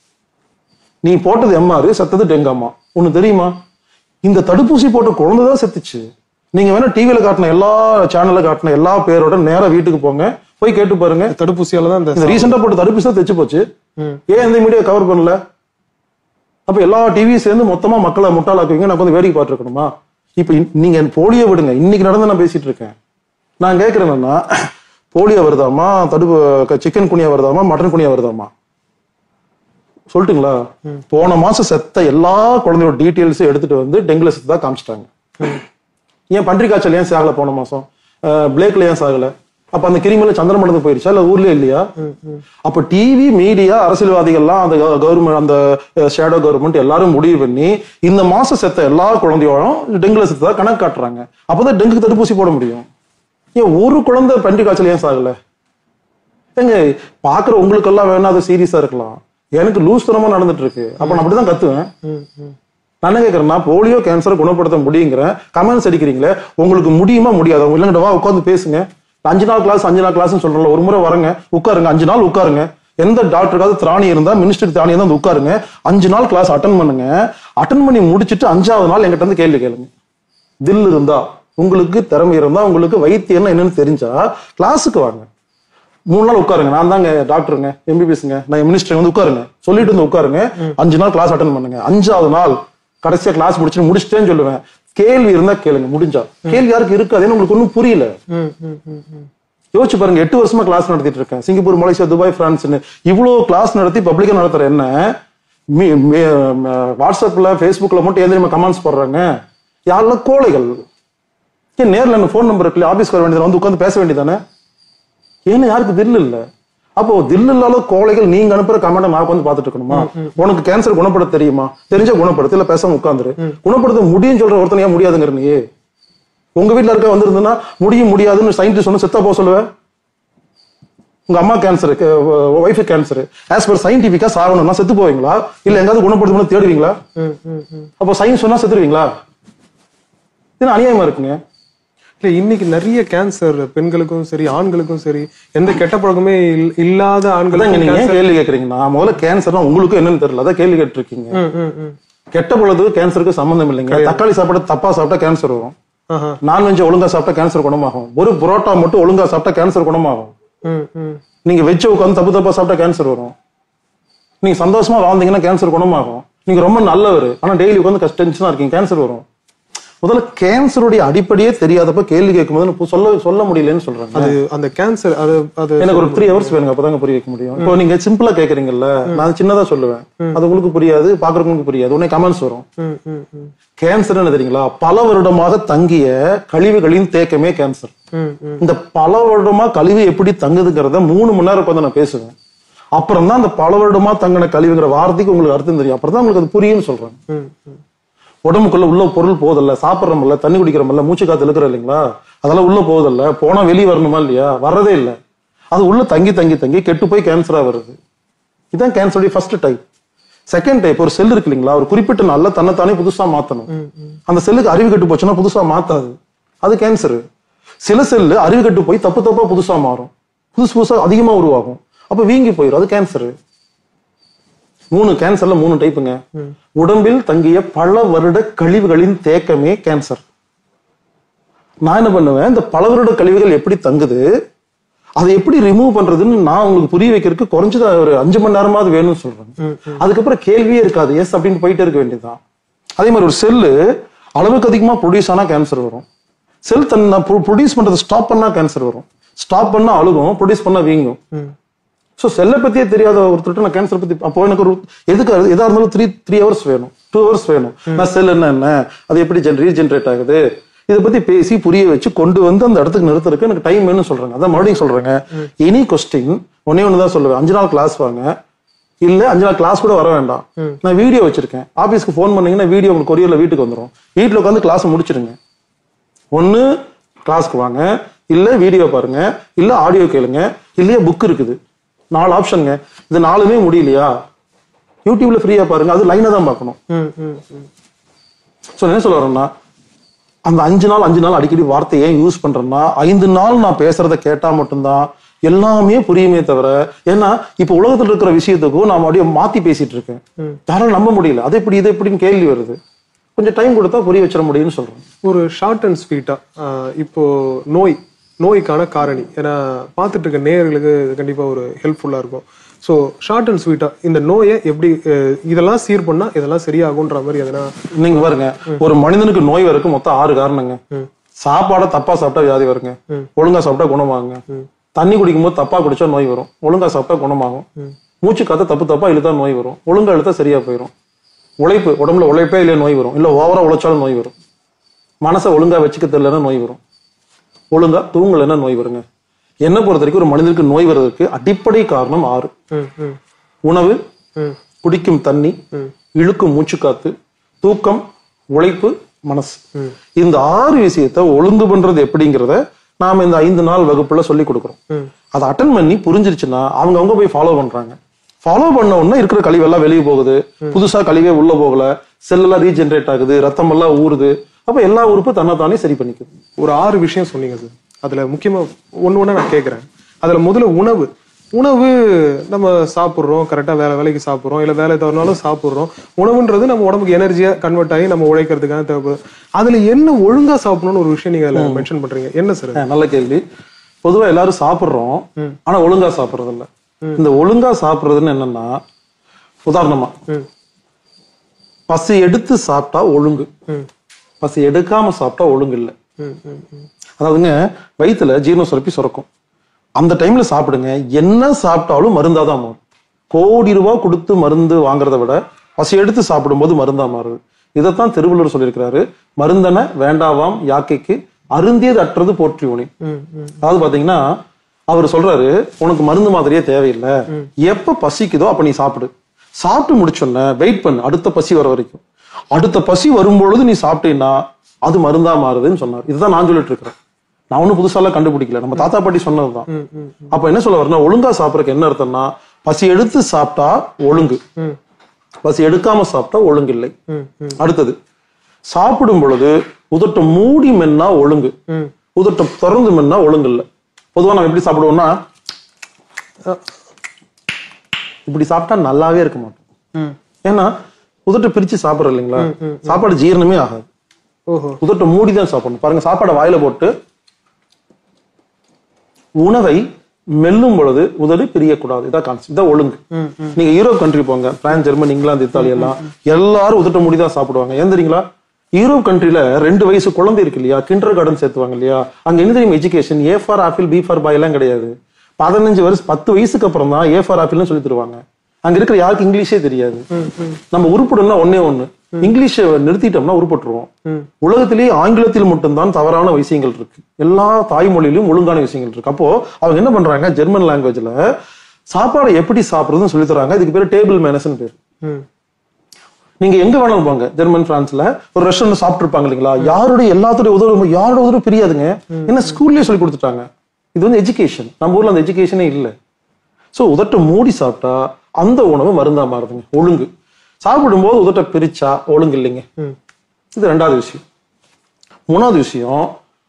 நீ போட்டது எம்ஆர் செத்தது டெங்காமா ஒண்ணு தெரியுமா இந்த தடுப்பூசி போட்ட குழந்தை தான் செத்துச்சு நீங்க வேணா டிவியில காட்டின எல்லா சேனல்ல காட்டின எல்லா பேரோட நேரா வீட்டுக்கு போங்க போய் கேட்டு பாருங்க தடுப்பூசியால தான் இந்த இந்த ரீசெண்டா போட்ட தடுப்பூசி தான் தைச்சு போச்சு ம். ஏன் இந்த மீடியா கவர் பண்ணல அப்ப எல்லா டிவி சேர்ந்து மொத்தமா மக்களை முட்டாளாக்குவீங்க நான் வந்து வேடிக்கை பார்த்துருக்கணுமா இப்ப இன்- நீங்க போலியோ விடுங்க இன்னைக்கு நடந்து நான் பேசிட்டு இருக்கேன் நான் கேட்கிறேன் என்னன்னா போலியோ வருதாமா தடுப்பு சிக்கன் குனியா வருதாமா மட்டன் குனியா வருதாமா சொல்லட்டுங்களா போன மாசம் செத்த எல்லா குழந்தையோட டீட்டெயில்ஸும் எடுத்துட்டு வந்து டெங்குல செத்ததா காமிச்சிட்டாங்க ஏன் பன்றி காய்ச்சல் ஏன் சாகல போன மாசம் பிளேக்ல ஏன் சாகல அப்ப அந்த கிருமியில சந்திரமண்டலத்துக்கு போயிருச்சா இல்ல ஊர்லயே இல்லையா அப்ப டிவி மீடியா அரசியல்வாதிகள்லாம் அந்த கவர்மெண்ட் அந்த ஷேடோ கவர்மெண்ட் எல்லாரும் முடிவு பண்ணி இந்த மாசம் செத்த எல்லா குழந்தையோடும் டெங்குல செத்ததா கணக்கு காட்டுறாங்க அப்பதான் டெங்குக்கு தடுப்பூசி போட முடியும் ஏன் ஒரு குழந்தை பன்றி காய்ச்சல் ஏன் சாகல ஏங்க பாக்குற உங்களுக்கெல்லாம் வேணா அது சீரியஸா இருக்கலாம் எனக்கு லூஸ் தனமா நடந்துட்டு இருக்கு அப்ப நான் அப்படிதான் கத்துவேன் நான் என்ன கேட்கறேன்னா போலியோ கேன்சரை குணப்படுத்த முடியுங்கிறேன் கமெண்ட்ஸ் அடிக்கிறீங்களே உங்களுக்கு முடியுமா முடியாது இல்லைங்கடா வா உட்காந்து பேசுங்க அஞ்சு நாள் கிளாஸ் அஞ்சு நாள் கிளாஸ் சொல்றல ஒரு முறை வரங்க உட்காருங்க அஞ்சு நாள் உட்காருங்க எந்த டாக்டருக்காவது திராணி இருந்தா மினிஸ்டருக்கு திராணி இருந்தா வந்து உட்காருங்க அஞ்சு நாள் கிளாஸ் அட்டன் பண்ணுங்க அட்டன் பண்ணி முடிச்சிட்டு அஞ்சாவது நாள் எங்கிட்ட இருந்து கேள்வி கேளுங்க தில் இருந்தா உங்களுக்கு திறமை இருந்தா உங்களுக்கு வைத்தியம் என்னன்னு தெரிஞ்சா கிளாஸுக்கு வாங்க மூணு நாள் உட்காருங்க நான் தாங்க டாக்டருங்க எம்பிபிஎஸ்ங்க நான் மினிஸ்டர் வந்து உட்காருங்க சொல்லிட்டு வந்து உட்காருங்க அஞ்சு நாள் கிளாஸ் அட்டன் பண்ணுங்க அஞ்சாவது நாள் கடைசியா கிளாஸ் முடிச்சுட்டு முடிச்சிட்டேன்னு சொல்லுவேன் கேள்வி இருந்தா கேளுங்க முடிஞ்சா கேள்வி யாருக்கு இருக்காதுன்னு உங்களுக்கு ஒன்றும் புரியல யோசிச்சு பாருங்க எட்டு வருஷமா கிளாஸ் நடத்திட்டு இருக்கேன் சிங்கப்பூர் மலேசியா துபாய் பிரான்ஸ்னு இவ்வளவு கிளாஸ் நடத்தி பப்ளிக்கா நடத்துற என்ன மீ- மீ- ம- வாட்ஸ்அப்ல ஃபேஸ்புக்ல மட்டும் ஏன் தெரியுமா கமெண்ட்ஸ் போடுறாங்க யாரெல்லாம் கோழைகள் ஏன் நேர்ல என்ன ஃபோன் நம்பர் இருக்குல்ல ஆபீஸ்க்கு வர வேண்டியது வந்து உட்காந்து பேச வேண்டியதானே ஏன்னா யாருக்கு தில் இல்ல அப்போ தில் இல்லாத கோழைகள் நீங்க அனுப்புற கமெண்ட் நான் உட்காந்து பார்த்துட்டு இருக்கணுமா உனக்கு கேன்சர் குணப்படுத்த தெரியுமா தெரிஞ்ச குணப்படுத்து இல்ல பேசாம உட்காந்துரு குணப்படுத்த முடியும்னு சொல்ற ஒருத்தனையா முடியாதுங்கிற நீ உங்க வீட்ல இருக்க வந்திருந்தா முடியும் முடியாதுன்னு சயின்டிஸ்ட் சொன்ன செத்தா போக சொல்லுவேன் உங்க அம்மா cancer wife cancer as per சயின்டிபிக்கா சாகணும்னா செத்து போவீங்களா இல்ல எங்காவது குணப்படுத்தணும்னு தேடுவீங்களா அப்போ சயின்ஸ் சொன்னா செத்துருவீங்களா இது அநியாயமா இருக்குங்க இல்ல இன்னைக்கு நிறைய கேன்சர் பெண்களுக்கும் சரி ஆண்களுக்கும் சரி எந்த கெட்ட பழக்கமே இல்- இல்லாத அதான் ஆண்களுக்கும் நீங்க ஏன் cancer- கேள்வி கேக்குறீங்கன்னா முதல்ல கேன்சர்னா உங்களுக்கும் என்னன்னு தெரியல அதான் கேள்வி கேட்டிருக்கீங்க ம், ம், ம். கெட்ட பொழுது கேன்சருக்கு சம்பந்தம் இல்லைங்க தக்காளி சாப்பாடு தப்பா சாப்பிட்டா கேன்சர் வரும் ஆஹா. நான்வெஜ் ஒழுங்கா சாப்பிட்டா கேன்சர் குணமாகும் ஒரு புரோட்டா மட்டும் ஒழுங்கா சாப்பிட்டா கேன்சர் குணமாகும் ம், ம். நீங்க வெஜ் உட்காந்து தப்பு தப்பா சாப்பிட்டா கேன்சர் வரும் நீங்க சந்தோஷமா வாழ்ந்தீங்கன்னா கேன்சர் குணமாகும் நீங்க ரொம்ப நல்லவர் ஆனா டெய்லி உட்காந்து கஷ்ட டென்ஷனா இருக்கீங்க கேன்சர் வரும் முதல்ல கேன்சருடைய அடிப்படையே தெரியாதப்ப கேள்வி கேட்கும்போது எனக்கு சொல்ல சொல்ல முடியலன்னு சொல்றாங்க அது அந்த கேன்சர் அது அது எனக்கு ஒரு த்ரீ ஹவர்ஸ் வேணுங்க அப்பதாங்க புரிய வைக்க முடியும் இப்போ நீங்க சிம்பிளா கேக்குறீங்கல்ல நான் சின்னதா சொல்லுவேன் அது உங்களுக்கு புரியாது பாக்குறவங்களுக்கு புரியாது உடனே கமெண்ட்ஸ் வரும் ம், ம், ம். கேன்சர் என்ன தெரியுங்களா பல வருடமாக தங்கிய கழிவுகளின் தேக்கமே கேன்சர் ம், ம். இந்த பல வருடமா கழிவு எப்படி தங்குதுங்கிறத மூணு மணி நேரம் உட்காந்து நான் பேசுவேன் அப்புறம் தான் அந்த பல வருடமா தங்கின கழிவுங்கிற வார்த்தைக்கு உங்களுக்கு அர்த்தம் தெரியும் அப்புறம் தான் உங்களுக்கு அது புரியும்னு சொல்றேன் ம், ம். உடம்புக்குள்ள உள்ள பொருள் போதில்ல சாப்பிட்றோம்ல தண்ணி குடிக்கிறோம்ல மூச்சு காத்து இழுக்கிற இல்லைங்களா அதெல்லாம் உள்ள போதில்ல போனா வெளியே வரணுமா இல்லையா வர்றதே இல்லை அது உள்ள தங்கி தங்கி தங்கி கெட்டு போய் கேன்சரா வருது இதுதான் கேன்சருடைய ஃபர்ஸ்ட் டைப் செகண்ட் டைப் ஒரு செல் இருக்கு இல்லைங்களா ஒரு குறிப்பிட்ட நாள்ல தன்னைத்தானே புதுசா மாத்தணும் அந்த செல்லுக்கு அறிவு கெட்டு போச்சுன்னா புதுசா மாத்தாது அது கேன்சர் சில செல்லு அறிவு கெட்டு போய் தப்பு தப்பா புதுசா மாறும் புதுசு புதுசா அதிகமா உருவாகும் அப்ப வீங்கி போயிடும் அது கேன்சர் மூணு கேன்சர்ல மூணு டைப்புங்க உடம்பில் தங்கிய பல வருட கழிவுகளின் தேக்கமே கேன்சர் நான் என்ன பண்ணுவேன் இந்த பல வருட கழிவுகள் எப்படி தங்குது அதை எப்படி ரிமூவ் பண்றதுன்னு நான் உங்களுக்கு புரிய வைக்கிறதுக்கு குறைஞ்சது ஒரு அஞ்சு மணி நேரமாவது வேணும்னு சொல்றேன் அதுக்கப்புறம் கேள்வியே இருக்காது எஸ் அப்படின்னு போயிட்டே இருக்க வேண்டியதுதான் அதே மாதிரி ஒரு செல்லு அளவுக்கு அதிகமா ப்ரொடியூஸ் ஆனா கேன்சர் வரும் செல் தன்னை ப்ரொடியூஸ் பண்றதை ஸ்டாப் பண்ணா கேன்சர் வரும் ஸ்டாப் பண்ணா அழுகும் ப்ரொடியூஸ் பண்ணா வீங்கும் ஸோ செல்லை பத்தியே தெரியாத ஒருத்தர்கிட்ட நான் கேன்சர் பத்தி அப்போ எனக்கு ஒரு எதுக்கு அது- எதா இருந்தாலும் த்ரீ த்ரீ ஹவர்ஸ் வேணும் டூ ஹவர்ஸ் வேணும் நான் செல் என்ன என்ன அது எப்படி ஜென் ரீஜென்ரேட் ஆகுது இதை பத்தி பேசி புரிய வச்சு கொண்டு வந்து அந்த இடத்துக்கு நிறுத்துறதுக்கு எனக்கு டைம் வேணும்னு சொல்றாங்க அதான் மறுபடியும் சொல்றேங்க எனி கொஸ்டின் ஒன்னே ஒன்று தான் சொல்லுவேன் அஞ்சு நாள் கிளாஸ் வாங்க இல்ல அஞ்சு நாள் கிளாஸ் கூட வர வேண்டாம் நான் வீடியோ வச்சிருக்கேன் ஆபீஸ்க்கு ஃபோன் பண்ணீங்கன்னா வீடியோ உங்களுக்கு கொரியர்ல வீட்டுக்கு வந்துடும் வீட்டில் உட்காந்து கிளாஸ் முடிச்சிடுங்க ஒண்ணு கிளாஸ்க்கு வாங்க இல்ல வீடியோ பாருங்க இல்ல ஆடியோ கேளுங்க இல்லையா புக் இருக்குது நாலு ஆப்ஷனுங்க இது நாலுமே முடியலையா யூடியூப்ல ஃப்ரீயா பாருங்க அது லைனை தான் பார்க்கணும் ம், ம், ம். ஸோ என்ன சொல்ல வரேன்னா அந்த அஞ்சு நாள் அஞ்சு நாள் அடிக்கடி வார்த்தையை ஏன் யூஸ் பண்றேன்னா ஐந்து நாள் நான் பேசுறத கேட்டா மட்டும்தான் எல்லாமே புரியுமே தவிர ஏன்னா இப்ப உலகத்துல இருக்கிற விஷயத்துக்கும் நான் அப்படியே மாத்தி பேசிட்டு இருக்கேன் யாராலும் நம்ப முடியல அது எப்படி இது எப்படின்னு கேள்வி வருது கொஞ்சம் டைம் கொடுத்தா புரிய வச்சிட முடியும்னு சொல்றேன் ஒரு ஷார்ட் அண்ட் ஸ்வீட்டா இப்போ நோய் நோய்க்கான காரணி ஏன்னா பார்த்துட்டு இருக்க நேயர்களுக்கு இது கண்டிப்பா ஒரு ஹெல்ப்ஃபுல்லா இருக்கும் ஸோ ஷார்ட் அண்ட் ஸ்வீட்டா இந்த நோயை எப்படி அஹ், இதெல்லாம் சீர் பண்ணா இதெல்லாம் சரியாகுன்ற மாதிரி எதனா நீங்க பாருங்க ஒரு மனிதனுக்கு நோய் வரக்கு மொத்தம் ஆறு காரணங்க சாப்பாடை தப்பா சாப்பிட்டா வியாதி வருங்க ஒழுங்கா சாப்பிட்டா குணமாகுங்க தண்ணி குடிக்கும்போது தப்பா குடிச்சா நோய் வரும் ஒழுங்கா சாப்பிட்டா குணமாகும் மூச்சு காத்த தப்பு தப்பா இழுத்தா நோய் வரும் ஒழுங்கா இழுத்தா சரியா போயிடும் உழைப்பு உடம்புல உழைப்பே இல்லையா நோய் வரும் இல்ல ஓவரா உழைச்சாலும் நோய் வரும் மனசை ஒழுங்கா வச்சுக்க தெரியலன்னா நோய் வரும் ஒழுங்கா தூங்கலைன்னா நோய் வருங்க என்ன பொறுத்த வரைக்கும் ஒரு மனிதனுக்கு நோய் வர்றதுக்கு அடிப்படை காரணம் ஆறு ம் ம் உணவு ம் குடிக்கும் தண்ணி இழுக்கும் மூச்சுக்காத்து தூக்கம் உழைப்பு மனசு இந்த ஆறு விஷயத்தை ஒழுங்கு பண்றது எப்படிங்கிறத நாம இந்த ஐந்து நாள் வகுப்புல சொல்லி கொடுக்குறோம் ம். அதை அட்டன் பண்ணி புரிஞ்சிருச்சுன்னா அவங்க அவங்க போய் ஃபாலோ பண்றாங்க ஃபாலோ பண்ண உடனே இருக்கிற கழிவெல்லாம் வெளியே போகுது புதுசா கழிவே உள்ள போகல செல்லெல்லாம் ரீஜென்ரேட் ஆகுது ரத்தம் எல்லாம் ஊறுது அப்ப எல்லா உறுப்பும் தன்னைத்தானே சரி பண்ணிக்குது ஒரு ஆறு விஷயம் சொன்னீங்க சார் அதுல முக்கியமா ஒண்ணு ஒண்ணா நான் கேட்கறேன் அதுல முதல்ல உணவு உணவு நம்ம சாப்பிட்றோம் கரெக்டா வேலை வேலைக்கு சாப்பிட்றோம் இல்ல வேலை தவறினாலும் சாப்பிட்றோம் உணவுன்றது நம்ம உடம்புக்கு எனர்ஜியா கன்வெர்ட் ஆகி நம்ம உழைக்கிறதுக்கான தேவைப்படுது அதுல என்ன ஒழுங்கா சாப்பிடணும்னு ஒரு விஷயம் நீங்க அதுல மென்ஷன் பண்றீங்க என்ன சார் ஆ, நல்ல கேள்வி பொதுவா எல்லாரும் சாப்பிடுறோம் ஆனா ஒழுங்கா சாப்பிடுறது இல்ல இந்த ஒழுங்கா சாப்பிடுறதுன்னு என்னன்னா உதாரணமா ம். பசி எடுத்து சாப்பிட்டா ஒழுங்கு ம். பசி எடுக்காம சாப்பிட்டா ஒழுங்கு இல்லை ம், ம், ம். அதாவதுங்க வயித்துல ஜீரண சுரப்பி சுரக்கும் அந்த டைம்ல சாப்பிடுங்க என்ன சாப்பிட்டாலும் மருந்தா தான் மாறும் கோடி ரூபாய் கொடுத்து மருந்து வாங்குறத விட பசி எடுத்து சாப்பிடும்போது மருந்தா மாறுது இதைத்தான் திருவள்ளுவர் சொல்லியிருக்கிறாரு மருந்தன வேண்டாவாம் யாக்கைக்கு அருந்தியது அற்றது போற்றி உனி ம், ம். அதாவது பாத்தீங்கன்னா அவர் சொல்றாரு உனக்கு மருந்து மாதிரியே தேவையில்லை எப்ப பசிக்குதோ அப்ப நீ சாப்பிடு சாப்பிட்டு முடிச்சோன்ன வெயிட் பண்ணு அடுத்த பசி வர வரைக்கும் அடுத்த பசி வரும்பொழுது நீ சாப்பிட்டீன்னா அது மருந்தா மாறுதுன்னு சொன்னார் இதுதான் நான் சொல்லிட்டு இருக்கிறேன் நான் ஒன்றும் புதுசாலாம் கண்டுபிடிக்கல நம்ம தாத்தா பாட்டி சொன்னதுதான் ம், ம், அப்ப என்ன சொல்ல வரேன்னா ஒழுங்கா சாப்பிடறதுக்கு என்ன அர்த்தம்னா பசி எடுத்து சாப்பிட்டா ஒழுங்கு ம், பசி எடுக்காம சாப்பிட்டா ஒழுங்கு இல்லை ம், ம், அடுத்தது சாப்பிடும் பொழுது உதட்ட மூடி மென்னா ஒழுங்கு ம். உதட்ட திறந்து மென்னா ஒழுங்கு இல்லை பொதுவா நம்ம எப்படி சாப்பிடுவோம்னா இப்படி சாப்பிட்டா நல்லாவே இருக்க மாட்டோம் ம். ஏன்னா உதட்ட பிரிச்சு சாப்பிடுறோம் இல்லைங்களா சாப்பாடு ஜீரணமே ஆகாது ஓஹோ உதட்ட மூடி தான் சாப்பிடணும் பாருங்க சாப்பாடை வாயில போட்டு உணவை மெல்லும் பொழுது உதடு பிரியக்கூடாது இதான் கான்செப்ட் இதான் ஒழுங்கு ம், நீங்க யூரோப் கண்ட்ரி போங்க பிரான்ஸ் ஜெர்மனி இங்கிலாந்து இத்தாலி எல்லாம் எல்லாரும் உதட்ட மூடி தான் சாப்பிடுவாங்க ஏன் தெரியுங்களா யூரோப் கண்ட்ரில ரெண்டு வயசு குழந்தை இருக்கு இல்லையா கிண்டர் கார்டன் சேர்த்துவாங்க இல்லையா அங்க என்ன தெரியும் education A for apple B for boy எல்லாம் கிடையாது பதினஞ்சு வருஷம் பத்து வயசுக்கு அப்புறம் தான் ஏ ஃபார் ஆப்பிள்னு சொல்லி தருவாங்க அங்க இருக்கிற யாருக்கு இங்கிலீஷே தெரியாது நம்ம உருப்படணும்னா ஒண்ணே ஒண்ணு இங்கிலீஷை நிறுத்திட்டோம்னா உருப்பட்டுருவோம் உலகத்திலேயே ஆங்கிலத்தில் மட்டும்தான் தவறான விஷயங்கள் இருக்கு எல்லா தாய்மொழியிலும் ஒழுங்கான விஷயங்கள் இருக்கு அப்போ அவங்க என்ன பண்றாங்க ஜெர்மன் லாங்குவேஜ்ல சாப்பாடை எப்படி சாப்பிடுறதுன்னு சொல்லி தராங்க இதுக்கு பேர் டேபிள் மேனஸ்னு பேர் ம் நீங்க எங்க வேணாலும் போங்க ஜெர்மன் பிரான்ஸ்ல ஒரு ரெஸ்டாரண்ட் சாப்பிட்டு இருப்பாங்க இல்லைங்களா யாருடைய எல்லாத்துடைய உதவி யாரோட உதவி பிரியாதுங்க என்ன ஸ்கூல்லயே சொல்லி கொடுத்துட்டாங்க இது வந்து எஜுகேஷன் நம்ம ஊர்ல அந்த எஜுகேஷனே இல்லை சோ உதட்ட மூடி சாப்பிட்டா அந்த உணவு மருந்தா மாறுதுங்க ஒழுங்கு சாப்பிடும்போது உதட்ட பிரிச்சா ஒழுங்கு இல்லைங்க ம் இது ரெண்டாவது விஷயம் மூணாவது விஷயம்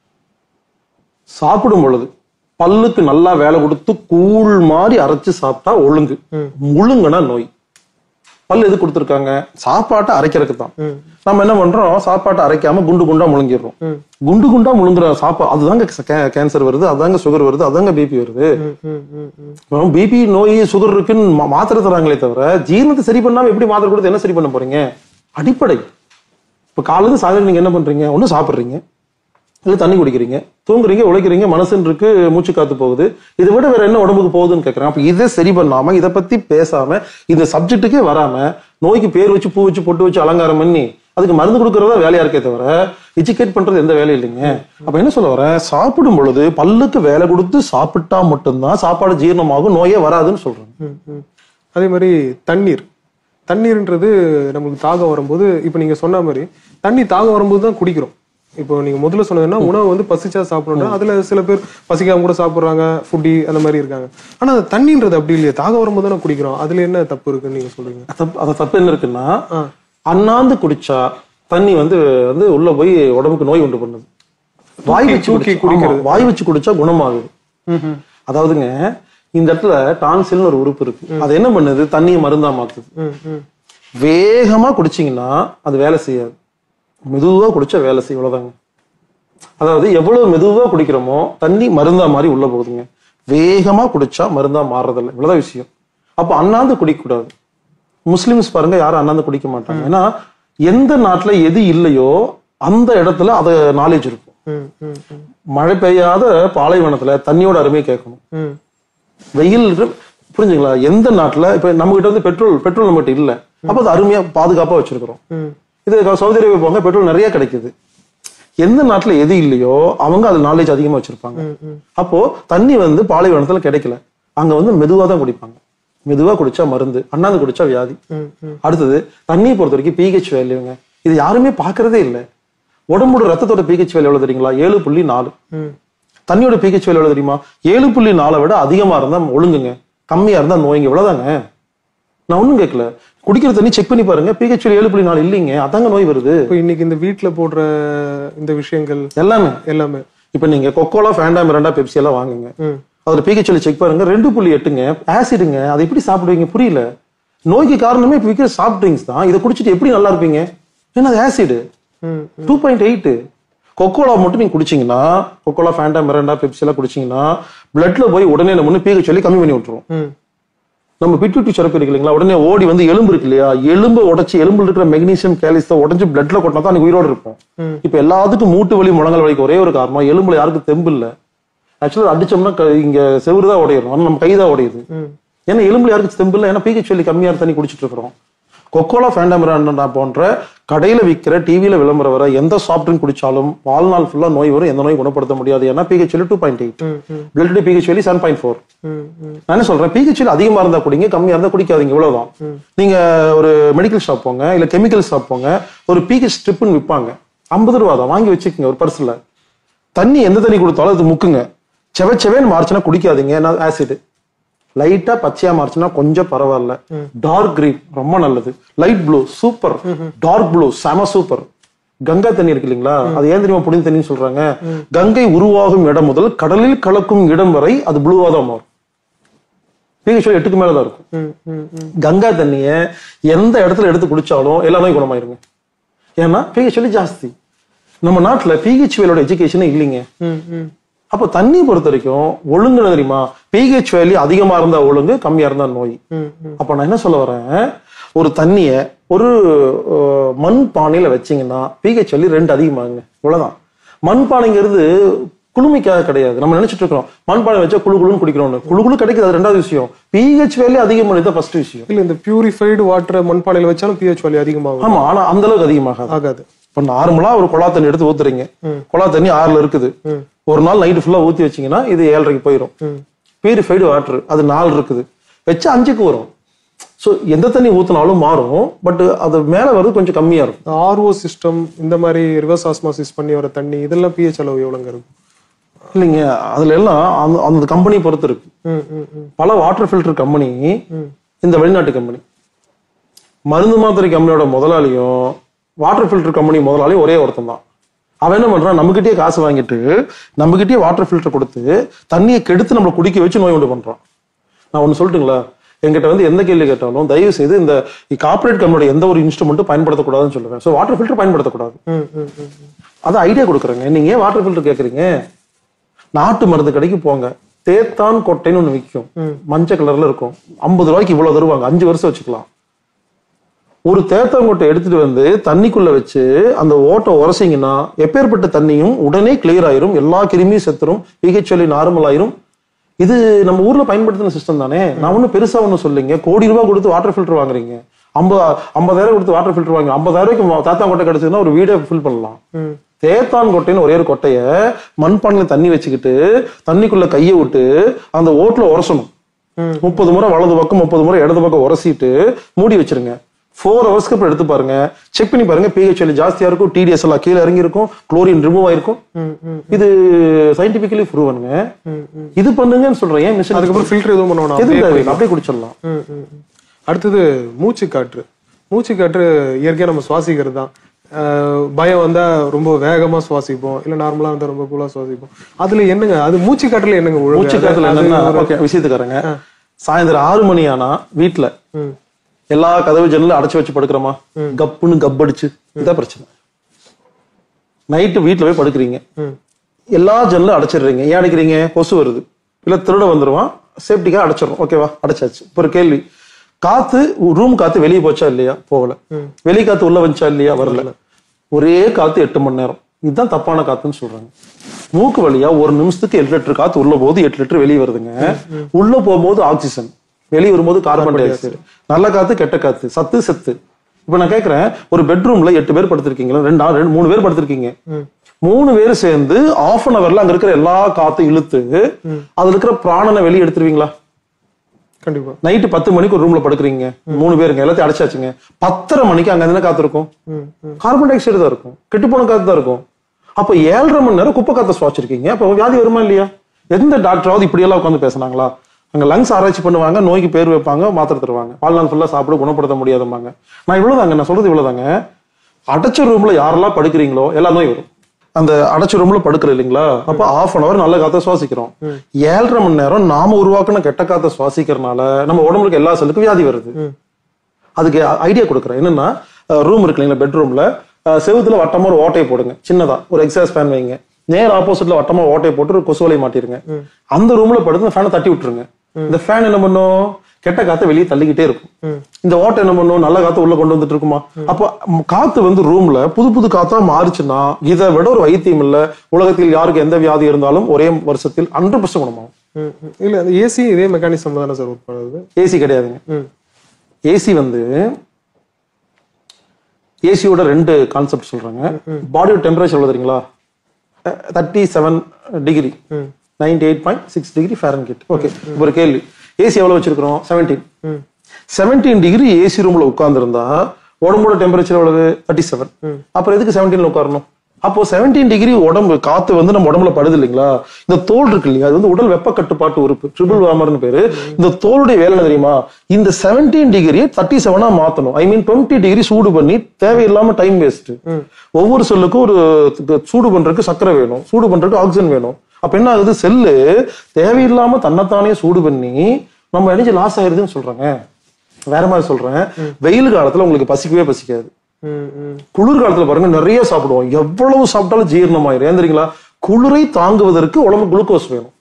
சாப்பிடும் பொழுது பல்லுக்கு நல்லா வேலை கொடுத்து கூழ் மாதிரி அரைச்சு சாப்பிட்டா ஒழுங்கு முழுங்குனா நோய் பல்லு எது கொடுத்துருக்காங்க சாப்பாட்டை அரைக்கிறதுக்கு தான் ம். நம்ம என்ன பண்றோம் சாப்பாட்டை அரைக்காம குண்டு குண்டா முழுங்கிடுறோம் ம். குண்டு குண்டா முழுங்குற சாப்பா அதுதாங்க கே- கேன்சர் வருது அதுதாங்க சுகர் வருது அதுதாங்க பிபி வருது ம், ம், ம், ம். பிபி நோய் சுகர் இருக்குன்னு மா- மாத்திரை தராங்களே தவிர ஜீரணத்தை சரி பண்ணாம எப்படி மாத்திரை கொடுத்து என்ன சரி பண்ண போறீங்க அடிப்படை இப்ப காலையில சாயந்தரம் நீங்க என்ன பண்றீங்க ஒண்ணு சாப்பிடுறீங்க இல்ல தண்ணி குடிக்கிறீங்க தூங்குறீங்க உழைக்கிறீங்க மனசுன்னு இருக்கு மூச்சு காத்து போகுது இதை விட வேற என்ன உடம்புக்கு போகுதுன்னு கேக்குறேன் அப்ப இதை சரி பண்ணாம இதை பத்தி பேசாம இந்த சப்ஜெக்ட்டுக்கே வராம நோய்க்கு பேர் வச்சு பூ வச்சு பொட்டு வச்சு அலங்காரம் பண்ணி அதுக்கு மருந்து கொடுக்கறதா வேலையா இருக்கே தவிர எஜுகேட் பண்றது எந்த வேலையும் இல்லைங்க அப்ப என்ன சொல்ல வரேன் சாப்பிடும் பொழுது பல்லுக்கு வேலை கொடுத்து சாப்பிட்டா மட்டும்தான் சாப்பாடு ஜீரணமாகும் நோயே வராதுன்னு சொல்றேன் ம், ம். அதே மாதிரி தண்ணீர் தண்ணீர்ன்றது நம்மளுக்கு தாகம் வரும்போது இப்போ நீங்க சொன்ன மாதிரி தண்ணி தாகம் வரும்போது தான் குடிக்கிறோம் இப்போ நீங்க முதல்ல சொன்னதுன்னா உணவு வந்து பசிச்சா சாப்பிடணும்னா அதுல சில பேர் பசிக்காம கூட சாப்பிடுறாங்க ஃபுட்டி அந்த மாதிரி இருக்காங்க ஆனா அது தண்ணின்றது அப்படி இல்லையா தாகம் வரும்போது தானே குடிக்கிறோம் அதுல என்ன தப்பு இருக்குன்னு நீங்க சொல்றீங்க தப்பு அது தப்பு என்ன இருக்குன்னா ஆ. அண்ணாந்து குடிச்சா தண்ணி வந்து வந்து உள்ள போய் உடம்புக்கு நோய் உண்டு பண்ணுது வாய் வச்சு தூக்கி குடிச்சு- ஆமா, வாய் வச்சு குடிச்சா குணமாகுது அதாவதுங்க இந்த இடத்துல டான்சில்னு ஒரு உறுப்பு இருக்கு அது என்ன பண்ணுது தண்ணியை மருந்தா மாத்துது ம், ம். வேகமா குடிச்சீங்கன்னா அது வேலை செய்யாது மெதுவா குடிச்சா வேலை செய்யும் இவ்வளவுதாங்க அதாவது எவ்வளவு மெதுவா குடிக்கிறோமோ தண்ணி மருந்தா மாதிரி உள்ள போகுதுங்க வேகமா குடிச்சா மருந்தா மாறுறதில்ல இவ்வளவுதான் விஷயம் அப்ப அண்ணாந்து குடிக்க கூடாது முஸ்லிம்ஸ் பாருங்க யாரும் அண்ணாந்து குடிக்க மாட்டாங்க ஏன்னா எந்த நாட்டுல எது இல்லையோ அந்த இடத்துல அத நாலேஜ் இருக்கும் ம், ம், ம், மழை பெய்யாத பாலைவனத்துல தண்ணியோட அருமையை கேட்கணும் ம். வெயில் இருக்கு- புரிஞ்சுங்களா எந்த நாட்டுல இப்ப நம்ம கிட்ட வந்து பெட்ரோல் பெட்ரோல் நம்மகிட்ட இல்ல அப்ப அது அருமையா பாதுகாப்பா வச்சிருக்கிறோம் ம். இது சவுதி அரேபியா போங்க பெட்ரோல் நிறைய கிடைக்குது எந்த நாட்டுல எது இல்லையோ அவங்க அது நாலேஜ் அதிகமா வச்சிருப்பாங்க அப்போ தண்ணி வந்து பாலைவனத்துல கிடைக்கல அங்க வந்து மெதுவா தான் குடிப்பாங்க மெதுவா குடிச்சா மருந்து அண்ணாந்து குடிச்சா வியாதி அடுத்தது தண்ணியை பொறுத்த வரைக்கும் பிஹெச் வேல்யூங்க இது யாருமே பாக்குறதே இல்லை உடம்போட ரத்தத்தோட பிஹெச் வேல்யூ எவ்வளவு தெரியுங்களா ஏழு புள்ளி நாலு தண்ணியோட பிஹெச் வேல்யூ எவ்வளவு தெரியுமா ஏழு புள்ளி நாலை விட அதிகமா இருந்தா ஒழுங்குங்க கம்மியா இருந்தா நோய்ங்க இவ்வளவுதாங்க நான் ஒண்ணும் கேட்கல குடிக்கிற தண்ணி செக் பண்ணி பாருங்க பிஹெச் ஏழு புள்ளி நாலு இல்லைங்க அதாங்க நோய் வருது இப்போ இன்னைக்கு இந்த வீட்ல போடுற இந்த விஷயங்கள் எல்லாமே எல்லாமே இப்ப நீங்க கொக்கோலா ஃபேண்டா மிரண்டா பெப்சி எல்லாம் வாங்குங்க ம். அதுல பிஹெச் செக் பாருங்க ரெண்டு புள்ளி எட்டுங்க ஆசிடுங்க அதை எப்படி சாப்பிடுவீங்க புரியல நோய்க்கு காரணமே இப்ப விற்கிற சாஃப்ட் ட்ரிங்க்ஸ் தான் இதை குடிச்சிட்டு எப்படி நல்லா இருப்பீங்க ஏன்னா அது ஆசிடு ம் டூ பாயிண்ட் எயிட் கொக்கோலா மட்டும் நீங்க குடிச்சீங்கன்னா கொக்கோலா ஃபேண்டா மிரண்டா பெப்சி எல்லாம் குடிச்சீங்கன்னா பிளட்ல போய் உடனே நம்ம பிஹெச் சொல்லி கம்மி பண்ணி விட்டுரும் ம் நம்ம பிட்யூட்டி சுரப்பு இருக்கு இல்லைங்களா உடனே ஓடி வந்து எலும்பு இருக்கு இல்லையா எலும்பை உடைச்சு எலும்புல இருக்கிற மெக்னீசியம் கேலிஸை உடஞ்சு பிளட்ல கொட்டினா தான் அன்னைக்கு உயிரோடு இருப்போம் ம். இப்ப எல்லாத்துக்கும் மூட்டு வலி முழங்கால் வலிக்கு ஒரே ஒரு காரணம் எலும்புல யாருக்கும் தெம்பு இல்ல ஆக்சுவலா அடிச்சோம்னா க- இங்க செவுரு தான் உடையிடும் ஆனா நம்ம கை தான் உடையுது ம் ஏன்னா எலும்புல யாருக்கு தெம்பு இல்லை ஏன்னா பிஹெச் சொல்லி கம்மியா தண்ணி குடிச்சிட்டு இருக்கிறோம் கொக்கோலா ஃபேண்டாமிராண்டா போன்ற கடையில விற்கிற டிவியில விளம்பரம் வர எந்த சாஃப்ட் ட்ரிங்க் குடிச்சாலும் வாழ்நாள் ஃபுல்லா நோய் வரும் எந்த நோயும் குணப்படுத்த முடியாது ஏன்னா pH two point eight hmm hmm blood pH seven point four hmm hmm நான் என்ன சொல்றேன் பிஹெச் அதிகமா இருந்தா குடிங்க கம்மியா இருந்தா குடிக்காதீங்க இவ்வளவுதான் நீங்க ஒரு மெடிக்கல் ஷாப் போங்க இல்ல கெமிக்கல் ஷாப் போங்க ஒரு பிஹெச் ஸ்ட்ரிப்னு விற்பாங்க ஐம்பது ரூபா தான் வாங்கி வச்சுக்கோங்க ஒரு பர்ஸ்ல தண்ணி எந்த தண்ணி கொடுத்தாலும் அது முக்குங்க செவ செவேன்னு மாறுச்சுன்னா குடிக்காதீங்க ஏன்னா ஆசிட் லைட்டா பச்சையா மாறுச்சுன்னா கொஞ்சம் பரவாயில்ல டார்க் கிரீன் ரொம்ப நல்லது light blue super dark blue செம சூப்பர் கங்கா தண்ணி இருக்கு இல்லைங்களா அது ஏன் தெரியுமா புனித தண்ணின்னு சொல்றாங்க கங்கை உருவாகும் இடம் முதல் கடலில் கலக்கும் இடம் வரை அது ப்ளூவா தான் மாறும் பிஹெச் எட்டுக்கு மேல தான் இருக்கும் ம் ம் ம் கங்கா தண்ணிய எந்த இடத்துல எடுத்து குடிச்சாலும் எல்லா நோயும் குணமாயிருங்க ஏன்னா பிஹெச் ஜாஸ்தி நம்ம நாட்டுல பிஹெச் வேலோட எஜுகேஷனே இல்லைங்க ம் ம் அப்போ தண்ணி பொறுத்த வரைக்கும் ஒழுங்கு என்ன தெரியுமா பிஹெச் வேல்யூ அதிகமா இருந்தா ஒழுங்கு கம்மியா இருந்தா நோய் ம் ம் அப்ப நான் என்ன சொல்ல வரேன் ஒரு தண்ணிய ஒரு அஹ், மண் பானையில வச்சீங்கன்னா பிஹெச் வேல்யூ ரெண்டு அதிகமாகுங்க இவ்வளவுதான் மண் பானைங்கிறது குளுமைக்காக கிடையாது நம்ம நினைச்சிட்டு இருக்கிறோம் மண் பானை வச்சா குழு குழுன்னு குடிக்கிறோம்னு குழு குழு கிடைக்குது அது ரெண்டாவது விஷயம் பிஹெச் வேல்யூ அதிகமானது தான் ஃபர்ஸ்ட் விஷயம் இல்ல இந்த பியூரிஃபைடு வாட்டரை மண்பானையில வச்சாலும் பிஹெச் வேல்யூ அதிகமாகும் ஆமா ஆனா அந்த அளவுக்கு அதிகமாகாது ஆகாது இப்ப நார்மலா ஒரு குழா தண்ணி எடுத்து ஊத்துறீங்க குழா தண்ணி ஆறுல இருக்குது ஒரு நாள் நைட்டு ஃபுல்லா ஊத்தி வச்சீங்கன்னா இது ஏழரைக்கு போயிடும் பியூரிஃபைடு வாட்டர் அது நாலு இருக்குது வச்சு அஞ்சுக்கு வரும் ஸோ எந்த தண்ணி ஊத்துனாலும் மாறும் பட் அது மேல வர்றது கொஞ்சம் கம்மியா இருக்கும் ஆர்ஓ சிஸ்டம் இந்த மாதிரி ரிவர்ஸ் ஆஸ்மாசிஸ் பண்ணி வர தண்ணி இதெல்லாம் பிஹெச் அளவு எவ்வளவுங்க இருக்கும் இல்லைங்க அதுல எல்லாம் அந்த அந்த கம்பெனி பொறுத்து இருக்கு ம் ம் ம் பல வாட்டர் ஃபில்டர் கம்பெனி இந்த வெளிநாட்டு கம்பெனி மருந்து மாத்திரை கம்பெனியோட முதலாளியும் வாட்டர் ஃபில்டர் கம்பெனி முதலாளியும் ஒரே ஒருத்தன் தான் அவன் என்ன பண்றான் நம்மகிட்டயே காசு வாங்கிட்டு நம்மகிட்டயே வாட்டர் ஃபில்டர் கொடுத்து தண்ணியை கெடுத்து நம்மளை குடிக்க வச்சு நோய் உண்டு பண்றான் நான் ஒன்னு சொல்லட்டுங்களா என்கிட்ட வந்து எந்த கேள்வி கேட்டாலும் தயவு செய்து இந்த கார்பரேட் கம்பெனியோட எந்த ஒரு இன்ஸ்ட்ருமெண்ட்டும் பயன்படுத்தக்கூடாதுன்னு சொல்லுவேன் ஸோ வாட்டர் ஃபில்டர் பயன்படுத்தக்கூடாது ம் ம் ம் அது ஐடியா கொடுக்குறேங்க நீங்க ஏன் வாட்டர் ஃபில்டர் கேக்குறீங்க நாட்டு மருந்து கடைக்கு போங்க தேத்தான் கொட்டைன்னு ஒண்ணு விற்கும் மஞ்சள் கலர்ல இருக்கும் ஐம்பது ரூபாய்க்கு இவ்வளவு தருவாங்க அஞ்சு வருஷம் வச்சுக்கலாம் ஒரு தேத்தாங்கொட்டை எடுத்துட்டு வந்து தண்ணிக்குள்ள வச்சு அந்த ஓட்டை உரசிங்கன்னா எப்பேற்பட்ட தண்ணியும் உடனே கிளியர் ஆயிரும் எல்லா கிருமியும் செத்துரும் பிஹெச் சொல்லி நார்மல் ஆயிரும் இது நம்ம ஊர்ல பயன்படுத்தின சிஸ்டம் தானே நான் ஒன்றும் பெருசா ஒன்றும் சொல்லிங்க கோடி ரூபாய் கொடுத்து வாட்டர் ஃபில்டர் வாங்குறீங்க ஐம்பது ஐம்பதாயிரம் கொடுத்து வாட்டர் ஃபில்டர் வாங்க ஐம்பதாயிரம் ரூபாய்க்கு தேத்தாங்கொட்டை கிடைச்சதுன்னா ஒரு வீடே ஃபில் பண்ணலாம் ம் தேத்தான் கொட்டைன்னு ஒரே ஒரு கொட்டைய மண்பானையில தண்ணி வச்சுக்கிட்டு தண்ணிக்குள்ள கையை விட்டு அந்த ஓட்டுல உரசணும் ம். முப்பது முறை வலது பக்கம் முப்பது முறை இடது பக்கம் உரசிட்டு மூடி வச்சிருங்க ஃபோர் ஹவர்ஸ்க்கு அப்புறம் எடுத்து பாருங்க செக் பண்ணி பாருங்க பிஹெச் வேல்யூ ஜாஸ்தியா இருக்கும் டிடிஎஸ் எல்லாம் கீழே இறங்கி இருக்கும் குளோரின் ரிமூவ் ஆயிருக்கும் ம் ம் இது சயின்டிபிக்கலி ப்ரூவனுங்க ம் ம் இது பண்ணுங்கன்னு சொல்றேன் ஏன் மிஷின் அதுக்கப்புறம் ஃபில்டர் எதுவும் பண்ண வேணாம் எதுவும் அப்படியே தேவையில்லை. அப்படியே குடிச்சிடலாம் ம், ம், ம். அடுத்தது மூச்சு காற்று மூச்சு காற்று இயற்கையா நம்ம சுவாசிக்கிறது தான் அஹ், பயம் வந்தா ரொம்ப வேகமா சுவாசிப்போம் இல்ல நார்மலா வந்தா ரொம்ப கூலா சுவாசிப்போம் அதுல என்னங்க அது மூச்சு காற்றுல என்னங்க ஒழுங்கு? மூச்சு காத்துல அது- என்னன்னா ஓகே விஷயத்துக்காரங்க சாயந்தரம் ஆறு மணி ஆனா வீட்டுல ம், எல்லா கதவு ஜன்னலும் அடைச்சு வச்சு படுக்கிறோமா கப்புன்னு கப்படிச்சு இதான் பிரச்சனை நைட்டு வீட்டுல போய் படுக்கிறீங்க ம், எல்லா ஜன்னலும் அடைச்சிடுறீங்க ஏன் அடைக்கிறீங்க கொசு வருது இல்ல திருட வந்துருவான் சேஃப்டிக்காக அடைச்சிடும் ஓகேவா அடைச்சாச்சு இப்போ ஒரு கேள்வி காத்து ரூம் காத்து வெளியே போச்சா இல்லையா போகல வெளி காத்து உள்ள வந்துச்சா இல்லையா வரல ஒரே காத்து எட்டு மணி நேரம் இதுதான் தப்பான காத்துன்னு சொல்றாங்க மூக்கு வழியா ஒரு நிமிஷத்துக்கு எட்டு லிட்டர் காத்து உள்ள போகுது எட்டு லிட்டர் வெளியே வருதுங்க உள்ள போகும்போது ஆக்சிஜன் வெளியே வரும்போது கார்பன் டை ஆக்சைடு நல்ல காத்து கெட்ட காத்து சத்து செத்து இப்ப நான் கேக்குறேன் ஒரு பெட்ரூம்ல எட்டு பேர் படுத்திருக்கீங்களா ரெண்டு ஆள் ரெண்டு மூணு பேர் படுத்திருக்கீங்க மூணு பேரும் சேர்ந்து ஆஃப் அன் அவர்ல அங்க இருக்கிற எல்லா காத்தையும் இழுத்து அதுல இருக்கிற பிராணனை வெளியே எடுத்துருவீங்களா கண்டிப்பா நைட்டு பத்து மணிக்கு ஒரு ரூம்ல படுக்கிறீங்க மூணு பேருங்க எல்லாத்தையும் அடைச்சாச்சுங்க பத்தரை மணிக்கு அங்க என்ன காத்து இருக்கும் ம், ம். கார்பன் டை ஆக்சைடு தான் இருக்கும் கெட்டுப்போன காத்து தான் இருக்கும் அப்ப ஏழரை மணி நேரம் குப்பை காத்த சுவாச்சிருக்கீங்க அப்ப வியாதி வருமா இல்லையா எந்த டாக்டராவது இப்படி எல்லாம் உட்காந்து பேசுனாங்களா அங்க லங்ஸ் ஆராய்ச்சி பண்ணுவாங்க நோய்க்கு பேர் வைப்பாங்க மாத்திரை தருவாங்க வாழ்நாள் ஃபுல்லா சாப்பிட குணப்படுத்த முடியாதம்பாங்க நான் இவ்வளவுதாங்க நான் சொல்றது இவ்வளவுதாங்க அடைச்ச ரூம்ல யாரெல்லாம் படுக்கிறீங்களோ எல்லா நோய் வரும் அந்த அடைச்ச ரூம்ல படுக்கிற இல்லைங்களா அப்ப ஆஃப் அன் அவர் நல்ல காத்த சுவாசிக்கிறோம் ஏழரை மணி நேரம் நாம உருவாக்குன கெட்ட காத்த சுவாசிக்கிறதுனால நம்ம உடம்புல எல்லா செல்லுக்கும் வியாதி வருது அதுக்கு ஐடியா கொடுக்குறேன் என்னன்னா ரூம் இருக்கு இல்லைங்களா பெட்ரூம்ல செவுத்துல வட்டமா ஒரு ஓட்டையை போடுங்க சின்னதா ஒரு எக்ஸாஸ் ஃபேன் வைங்க நேர் ஆப்போசிட்ல வட்டமா ஓட்டையை போட்டு ஒரு கொசுவலை மாட்டிருங்க அந்த ரூம்ல படுத்து ஃபேனை தட்டி விட்டுருங்க இந்த ஃபேன் என்ன பண்ணும் கெட்ட காத்தை வெளியே தள்ளிக்கிட்டே இருக்கும் இந்த ஓட்டை என்ன பண்ணும் நல்ல காத்து உள்ள கொண்டு வந்துட்டு இருக்குமா அப்ப ம், காத்து வந்து ரூம்ல புது புது காத்தா மாறுச்சுன்னா இதை விட ஒரு வைத்தியம் இல்ல உலகத்தில் யாருக்கு எந்த வியாதி இருந்தாலும் ஒரே வருஷத்தில் ஹண்ட்ரட் பர்சன்ட் குணமாகும் ம், ம். இல்ல அந்த ஏசி இதே மெக்கானிசம் தானே சார் ஒர்க் பண்ணுது ஏசி கிடையாதுங்க ம். ஏசி வந்து ஏசியோட ரெண்டு கான்செப்ட் சொல்றாங்க பாடியோட டெம்பரேச்சர் எவ்வளவு தெரியுங்களா thirty seven degree ninety eight point six degree Fahrenheit okay இப்போ ஒரு கேள்வி ஏசி எவ்வளவு வச்சிருக்கிறோம் செவன்டீன் செவன்டீன் டிகிரி ஏசி ரூம்ல உட்கார்ந்துருந்தா உடம்போட டெம்பரேச்சர் எவ்வளவு தேர்ட்டி செவன் அப்புறம் எதுக்கு செவன்டீன்ல உட்காரணும் அப்போ செவன்டீன் டிகிரி உடம்பு காத்து வந்து நம்ம உடம்புல படுது இல்லைங்களா இந்த தோல் இருக்கு இல்லையா அது வந்து உடல் வெப்ப கட்டுப்பாட்டு உறுப்பு ட்ரிபிள் வாமர்னு பேரு இந்த தோலுடைய வேலை என்ன தெரியுமா இந்த செவன்டீன் டிகிரி தேர்ட்டி செவனா மாத்தணும் ஐ மீன் டுவெண்ட்டி டிகிரி சூடு பண்ணி தேவையில்லாம டைம் வேஸ்ட் ஒவ்வொரு செல்லுக்கும் ஒரு து- சூடு பண்றதுக்கு சர்க்கரை வேணும் சூடு பண்றதுக்கு ஆக்சிஜன் வேணும் அப்ப என்ன ஆகுது செல்லு தேவையில்லாம தன்னைத்தானே சூடு பண்ணி நம்ம எனர்ஜி லாஸ் ஆயிருதுன்னு சொல்றாங்க வேற மாதிரி சொல்றேன் வெயில் காலத்துல உங்களுக்கு பசிக்கவே பசிக்காது ம், ம். குளிர் காலத்துல பாருங்க நிறைய சாப்பிடுவோம் எவ்வளவு சாப்பிட்டாலும் ஜீரணமாயிரும் ஏன் தெரியுங்களா குளிரை தாங்குவதற்கு உடம்பு குளுக்கோஸ் வேணும்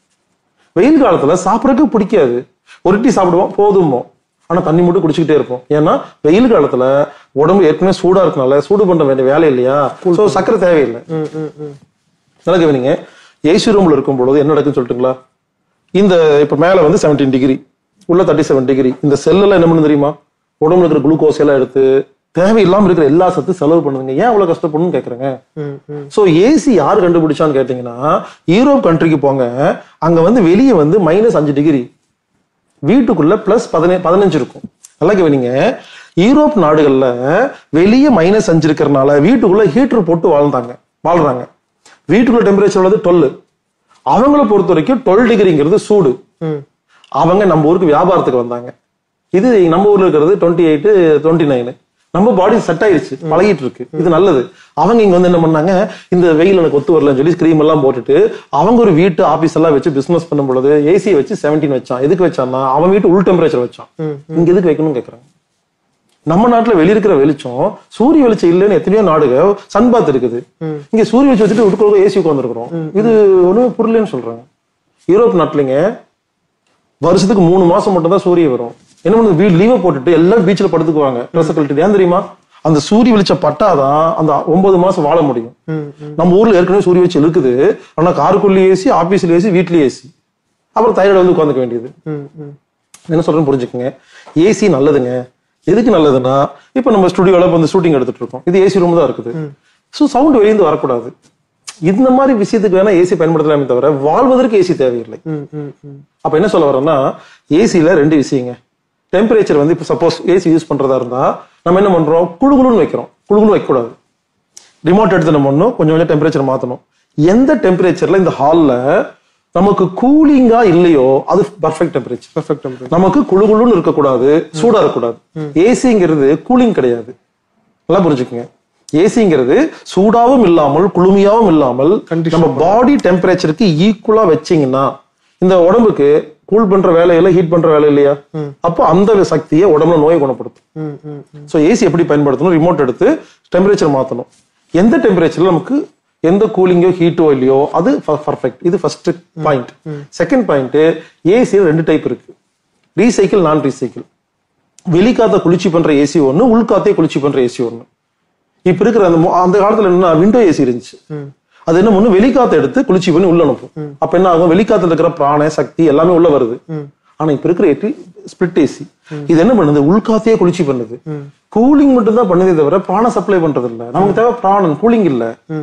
வெயில் காலத்துல சாப்பிடறதுக்கு பிடிக்காது ஒரு டீ சாப்பிடுவோம் போதுமோ ஆனா தண்ணி மட்டும் குடிச்சுக்கிட்டே இருப்போம் ஏன்னா வெயில் காலத்துல உடம்பு ஏற்கனவே சூடா இருக்கனால சூடு பண்ண வேண்டிய வேலை இல்லையா சோ சக்கரை தேவையில்லை ம், ம், ம். நல்லா கவனிங்க ஏசி ரூம்ல இருக்கும் பொழுது என்ன நடக்குன்னு சொல்லட்டுங்களா இந்த இப்ப மேல வந்து 17 டிகிரி உள்ள தேர்ட்டி செவன் டிகிரி இந்த செல்லுல என்ன பண்ணு தெரியுமா உடம்புல இருக்கிற குளுக்கோஸ் எல்லாம் எடுத்து தேவையில்லாம இருக்கிற எல்லா சத்து செலவு பண்ணுதுங்க ஏன் அவ்வளவு கஷ்டப்படணும்னு கேக்குறேங்க ம், ம். சோ ஏசி யார் கண்டுபிடிச்சான்னு கேட்டீங்கன்னா யூரோப் கண்ட்ரிக்கு போங்க அங்க வந்து வெளியே வந்து மைனஸ் அஞ்சு டிகிரி வீட்டுக்குள்ள பிளஸ் பதினே பதினஞ்சு இருக்கும் நல்லா கவனிங்க யூரோப் நாடுகள்ல வெளியே மைனஸ் அஞ்சு இருக்கறனால வீட்டுக்குள்ள ஹீட்டர் போட்டு வாழ்ந்தாங்க வாழ்றாங்க வீட்டுக்குள்ள டெம்பரேச்சர் வந்து டுவெல் அவங்கள பொறுத்த வரைக்கும் டுவெல் டிகிரிங்கிறது சூடு ம். அவங்க நம்ம ஊருக்கு வியாபாரத்துக்கு வந்தாங்க இது நம்ம ஊர்ல இருக்கிறது டுவெண்ட்டி எயிட் டுவெண்ட்டி நைனு நம்ம பாடி செட் ஆயிருச்சு பழகிட்டு இருக்கு இது நல்லது அவங்க இங்க வந்து என்ன பண்ணாங்க இந்த வெயில் எனக்கு ஒத்து வரலன்னு சொல்லி ஸ்கிரீம் எல்லாம் போட்டுட்டு அவங்க ஒரு வீட்டு ஆபீஸ் எல்லாம் வச்சு பிசினஸ் பண்ணும் பொழுது ஏசியை வச்சு 17 வச்சான் எதுக்கு வச்சான்னா அவன் வீட்டு உள் டெம்பரேச்சர் வச்சான் இங்க எதுக்கு வைக்கணும்னு கேக்குறாங்க நம்ம நாட்டுல வெளிய இருக்கிற வெளிச்சம் சூரிய வெளிச்சம் இல்லைன்னு எத்தனையோ நாடுகள் சன்பாத் இருக்குது இங்க சூரிய வெளிச்சம் வச்சுட்டு விட்டுக்குள்ள ஏசி உட்காந்துருக்கிறோம் இது ஒண்ணுமே புரியலன்னு சொல்றாங்க யூரோப் நாட்டுலங்க வருஷத்துக்கு மூணு மாசம் மட்டும் தான் சூரிய வரும் என்ன பண்ணுது வீடு லீவை போட்டுட்டு எல்லாம் பீச்சில் படுத்துக்குவாங்க ட்ரெஸ் கழட்டிட்டு ஏன் தெரியுமா அந்த சூரிய வெளிச்சம் பட்டாதான் அந்த ஒன்பது மாசம் வாழ முடியும் நம்ம ஊர்ல ஏற்கனவே சூரிய வெளிச்சம் இருக்குது ஆனா காருக்குள்ளே ஏசி ஆபீஸ்ல ஏசி வீட்லயே ஏசி அப்புறம் தைராய்டு வந்து உட்காந்துக்க வேண்டியது ம், ம். என்ன சொல்றேன்னு புரிஞ்சுக்கங்க ஏசி நல்லதுங்க எதுக்கு நல்லதுன்னா இப்போ நம்ம ஸ்டுடியோல வந்து ஷூட்டிங் எடுத்துட்டு இருக்கோம் இது ஏசி ரூம் தான் இருக்குது ஸோ சவுண்ட் வெளியிருந்து வரக்கூடாது இந்த மாதிரி விஷயத்துக்கு வேணா ஏசி பயன்படுத்தலாமே தவிர வாழ்வதற்கு ஏசி தேவையில்லை ம், ம், ம். அப்ப என்ன சொல்ல வரேன்னா ஏசில ரெண்டு விஷயங்க டெம்பரேச்சர் வந்து இப்போ சப்போஸ் ஏசி யூஸ் பண்றதா இருந்தா நம்ம என்ன பண்றோம் குழுகுலுன்னு வைக்கிறோம் குழுகுலு வைக்கக்கூடாது ரிமோட் எடுத்து நம்ம பண்ணணும் கொஞ்சம் கொஞ்சம் டெம்பரேச்சர் மாத்தணும் எந்த டெம்பரேச்சர்ல இந்த ஹால்ல நமக்கு கூலிங்கா இல்லையோ அது பர்ஃபெக்ட் டெம்பரேச்சர் Perfect temperature. நமக்கு குளுகுளுன்னு இருக்கக்கூடாது சூடா இருக்கக்கூடாது ஏசிங்கிறது கூலிங் கிடையாது நல்லா புரிஞ்சுக்கங்க ஏசிங்கிறது சூடாவும் இல்லாமல் குளுமையாவும் இல்லாமல் Condition நம்ம பாடி டெம்பரேச்சருக்கு ஈக்குவலா வச்சீங்கன்னா இந்த உடம்புக்கு கூல் பண்ற வேலையில ஹீட் பண்ற வேலை இல்லையா அப்போ அந்த சக்தியை உடம்புல நோயை குணப்படுத்தும் ம், ம், ம். ஸோ ஏசி எப்படி பயன்படுத்தணும் ரிமோட் எடுத்து டெம்பரேச்சர் மாத்தணும் எந்த டெம்பரேச்சர்ல நமக்கு எந்த கூலிங்கோ ஹீட்டோ இல்லையோ அது பர்ஃபெக்ட் இது ஃபர்ஸ்ட் பாயிண்ட் செகண்ட் பாயிண்ட் ஏசியில் ரெண்டு டைப் இருக்கு ரீசைக்கிள் நான் ரீசைக்கிள் வெளிக்காத்த குளிர்ச்சி பண்ற ஏசி ஒண்ணு உள்காத்தே குளிர்ச்சி பண்ற ஏசி ஒண்ணு இப்ப இருக்கிற அந்த மொ- அந்த காலத்துல என்ன விண்டோ ஏசி இருந்துச்சு அது என்ன பண்ணும் வெளிக்காத்த எடுத்து குளிர்ச்சி பண்ணி உள்ள அனுப்பும் அப்ப என்ன ஆகும் வெளிக்காத்துல இருக்கிற பிராண சக்தி எல்லாமே உள்ள வருது ஆனா இப்ப இருக்கிற ஏசி ஸ்பிளிட் ஏசி இது என்ன பண்ணுது உள்காத்தையே குளிர்ச்சி பண்ணுது கூலிங் மட்டும் தான் பண்ணுதே தவிர பிராண சப்ளை பண்றது இல்ல நமக்கு தேவை பிராணன் கூலிங் இல்ல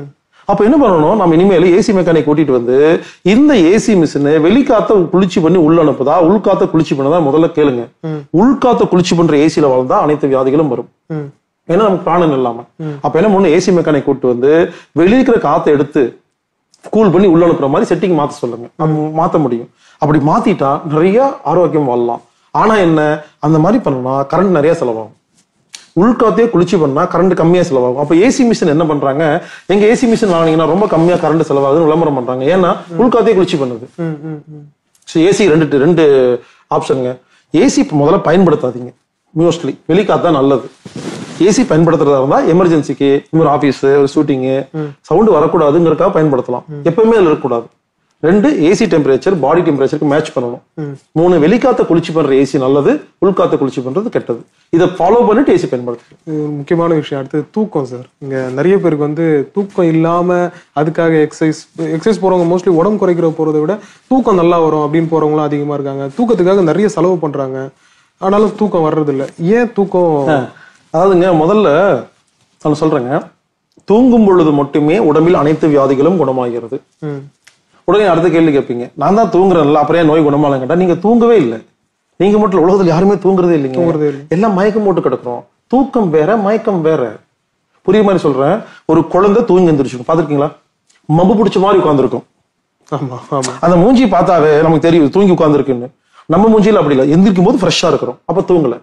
அப்ப என்ன பண்ணணும் நம்ம இனிமேல் ஏசி மெக்கானிக் கூட்டிட்டு வந்து இந்த ஏசி மிஷின் வெளிக்காத்த குளிர்ச்சி பண்ணி உள்ள அனுப்புதா உள்காத்த குளிர்ச்சி பண்ணதா முதல்ல கேளுங்க உள்காத்த குளிர்ச்சி பண்ற ஏசில வாழ்ந்தா அனைத்து வியாதிகளும் வரும் ம் ஏன்னா நமக்கு பிராணன் இல்லாம அப்ப என்ன பண்ணணும் ஏசி மெக்கானிக் கூட்டு வந்து வெளிய இருக்கிற காத்தை எடுத்து கூல் பண்ணி உள்ள அனுப்புற மாதிரி செட்டிங் மாத்த சொல்லுங்க நம்ம மாத்த முடியும் அப்படி மாத்திட்டா நிறைய ஆரோக்கியம் வாழலாம் ஆனா என்ன அந்த மாதிரி பண்ணா கரண்ட் நிறைய செலவாகும் உள்காத்தையே குளிர்ச்சி பண்ணா கரண்ட் கம்மியா செலவாகும் அப்ப ஏசி மிஷின் என்ன பண்றாங்க எங்க ஏசி மிஷின் வாங்கினீங்கன்னா ரொம்ப கம்மியா கரண்ட் செலவாகுதுன்னு விளம்பரம் பண்றாங்க ஏன்னா உள்காத்தையே குளிர்ச்சி பண்ணுது ம் ம் ம் ஸோ ஏசி ரெண்டு ரெண்டு ஆப்ஷனுங்க ஏசி முதல்ல பயன்படுத்தாதீங்க மோஸ்ட்லி வெளிக்காத்து தான் நல்லது ஏசி பயன்படுத்துறதா இருந்தா எமர்ஜென்சிக்கு ஒரு ஆபீஸ் ஒரு ஷூட்டிங்கு சவுண்ட் வரக்கூடாதுங்கிறதுக்காக பயன்படுத்தலாம் எப்பவுமே அதுல இருக்கக்கூடாது ரெண்டு ஏசி டெம்பரேச்சர் பாடி டெம்பரேச்சருக்கு மேட்ச் பண்ணணும் மூணு வெளிக்காத்த குளிர்ச்சி பண்ற ஏசி நல்லது உள்காத்த குளிர்ச்சி பண்றது கெட்டது இதை ஃபாலோ பண்ணிட்டு ஏசி பயன்படுத்தணும் இது ஒரு முக்கியமான விஷயம் அடுத்தது தூக்கம் சார் இங்க நிறைய பேருக்கு வந்து தூக்கம் இல்லாம அதுக்காக எக்ஸசைஸ் எக்ஸசைஸ் போறவங்க மோஸ்ட்லி உடம்பு குறைக்கிற போறதை விட தூக்கம் நல்லா வரும் அப்படின்னு போறவங்களும் அதிகமா இருக்காங்க தூக்கத்துக்காக நிறைய செலவு பண்றாங்க ஆனாலும் தூக்கம் வர்றது இல்ல ஏன் தூக்கம் அதாவதுங்க முதல்ல நான் சொல்றேங்க தூங்கும் பொழுது மட்டுமே உடம்பில் அனைத்து வியாதிகளும் குணமாகிறது ம், உடனே அடுத்த கேள்வி கேட்பீங்க நான் தான் தூங்குறேன்ல அப்புறம் ஏன் நோய் குணமாலன்னு கேட்டா நீங்க தூங்கவே இல்லை நீங்க மட்டும் இல்ல, உலகத்துல யாருமே தூங்குறதே இல்லைங்க தூங்குறதே இல்லை. எல்லாம் மயக்கம் போட்டு கிடக்குறோம் தூக்கம் வேற மயக்கம் வேற புரிய மாதிரி சொல்றேன் ஒரு குழந்தை தூங்கி எந்திரிச்சிருக்கும் பாத்திருக்கீங்களா மம்பு பிடிச்ச மாதிரி உட்காந்துருக்கும் ஆமா ஆமா அந்த மூஞ்சி பார்த்தாவே நமக்கு தெரியும் தூங்கி உட்காந்துருக்குன்னு நம்ம மூஞ்சியில அப்படி இல்லை எந்திரிக்கும் போது ஃப்ரெஷ்ஷா இருக்கிறோம் அப்ப தூங்கல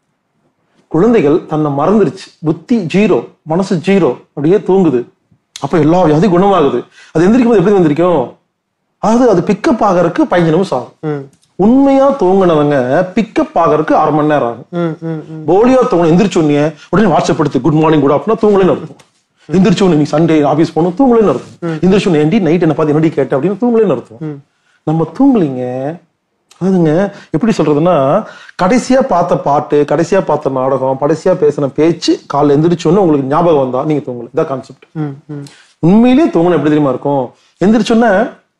குழந்தைகள் தன்னை மறந்துருச்சு புத்தி ஜீரோ மனசு ஜீரோ அப்படியே தூங்குது அப்ப எல்லா வியாதி குணமாகுது அது எந்திரிக்கும் போது எப்படி எந்திரிக்கும் அதாவது அது பிக்கப் ஆகறதுக்கு பதினஞ்சு நிமிஷம் ஆகும் ம் உண்மையா தூங்குனவங்க பிக்கப் ஆகறதுக்கு அரை மணி நேரம் ஆகும் ம் ம் ம் போலியா தூங்கணும் எந்திரிச்ச உடனே உடனே வாட்ஸ்அப் எடுத்து குட் மார்னிங் குட் ஆஃப்டர்நூன் தூங்கலன்னு அர்த்தம் எந்திரிச்ச உடனே நீ சண்டே ஆபீஸ் போகணும் தூங்கலன்னு அர்த்தம் எந்திரிச்ச உடனே ஏண்டி நைட் என்ன பார்த்து என்னடி கேட்ட அப்படின்னு தூங்கலன்னு அர்த்தம் நம்ம தூங்கலிங்க அதுங்க எப்படி சொல்றதுன்னா கடைசியா பார்த்த பாட்டு கடைசியா பார்த்த நாடகம் கடைசியா பேசின பேச்சு காலைல எந்திரிச்ச உடனே உங்களுக்கு ஞாபகம் வந்தா நீங்க தூங்கல இதான் கான்செப்ட் ம் ம் உண்மையிலேயே தூங்கணும் எப்படி தெரியுமா இருக்கும் எந்திரிச்ச உடனே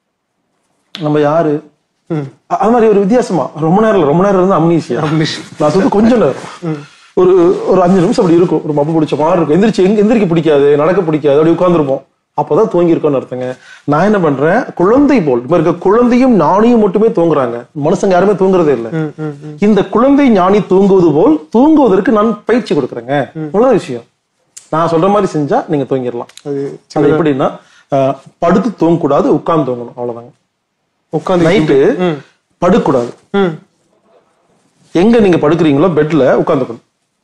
நம்ம யாரு ம் அ- அது மாதிரி ஒரு வித்தியாசமா ரொம்ப நேரம் இல்ல, ரொம்ப நேரம் இருந்தா அம்னீசியா நான் சொல்றது கொஞ்சம் நேரம் ஒரு ஒரு அஞ்சு நிமிஷம் அப்படி இருக்கும் ஒரு மப்பு பிடிச்ச மாதிரி இருக்கும் எந்திரிச்சு எங்க எந்திரிக்க பிடிக்காது நடக்க பிடிக்காது அப்படி உட்காந்துருப்போம் அப்பதான் தூங்கி இருக்கோம்னு அர்த்தங்க நான் என்ன பண்றேன் குழந்தை போல் இப்ப இருக்க குழந்தையும் ஞானியும் மட்டுமே தூங்குறாங்க மனுஷங்க யாருமே தூங்குறதே இல்லை ம் ம் ம் இந்த குழந்தை ஞானி தூங்குவது போல் தூங்குவதற்கு நான் பயிற்சி கொடுக்குறேங்க நல்ல விஷயம் நான் சொல்ற மாதிரி செஞ்சா நீங்க தூங்கிடலாம் அது அது எப்படின்னா அஹ், படுத்து தூங்கக்கூடாது உட்கார்ந்து தூங்கணும் அவ்வளவுதாங்க உட்காந்து நைட்டு படுக்கக்கூடாது ம் எங்க நீங்க படுக்கிறீங்களோ பெட்ல உட்காந்துக்கணும்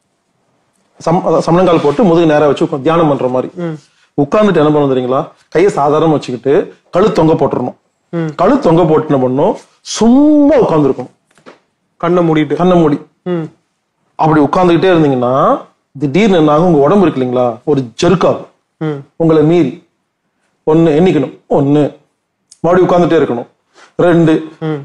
சம் அதான் சமணங்கால் போட்டு முதுகு நேரா வச்சு உட்காந்து தியானம் பண்ற மாதிரி உட்கார்ந்துட்டு என்ன பண்ணணும் தெரியுங்களா கையை சாதாரணமா வச்சுக்கிட்டு கழு தொங்க போட்டுறணும் ம். கழு தொங்க போட்டு என்ன பண்ணணும் சும்மா உட்காந்துருக்கணும் கண்ணை மூடிட்டு கண்ணை மூடி ம் அப்படி உட்கார்ந்துகிட்டே இருந்தீங்கன்னா திடீர்னு என்ன ஆகும் உங்க உடம்பு இருக்கு இல்லைங்களா ஒரு ஜெருக்காகும் ம் உங்களை மீறி ஒண்ணு எண்ணிக்கணும் ஒண்ணு மறுபடியும் உட்கார்ந்துட்டே இருக்கணும் ரெண்டு ம்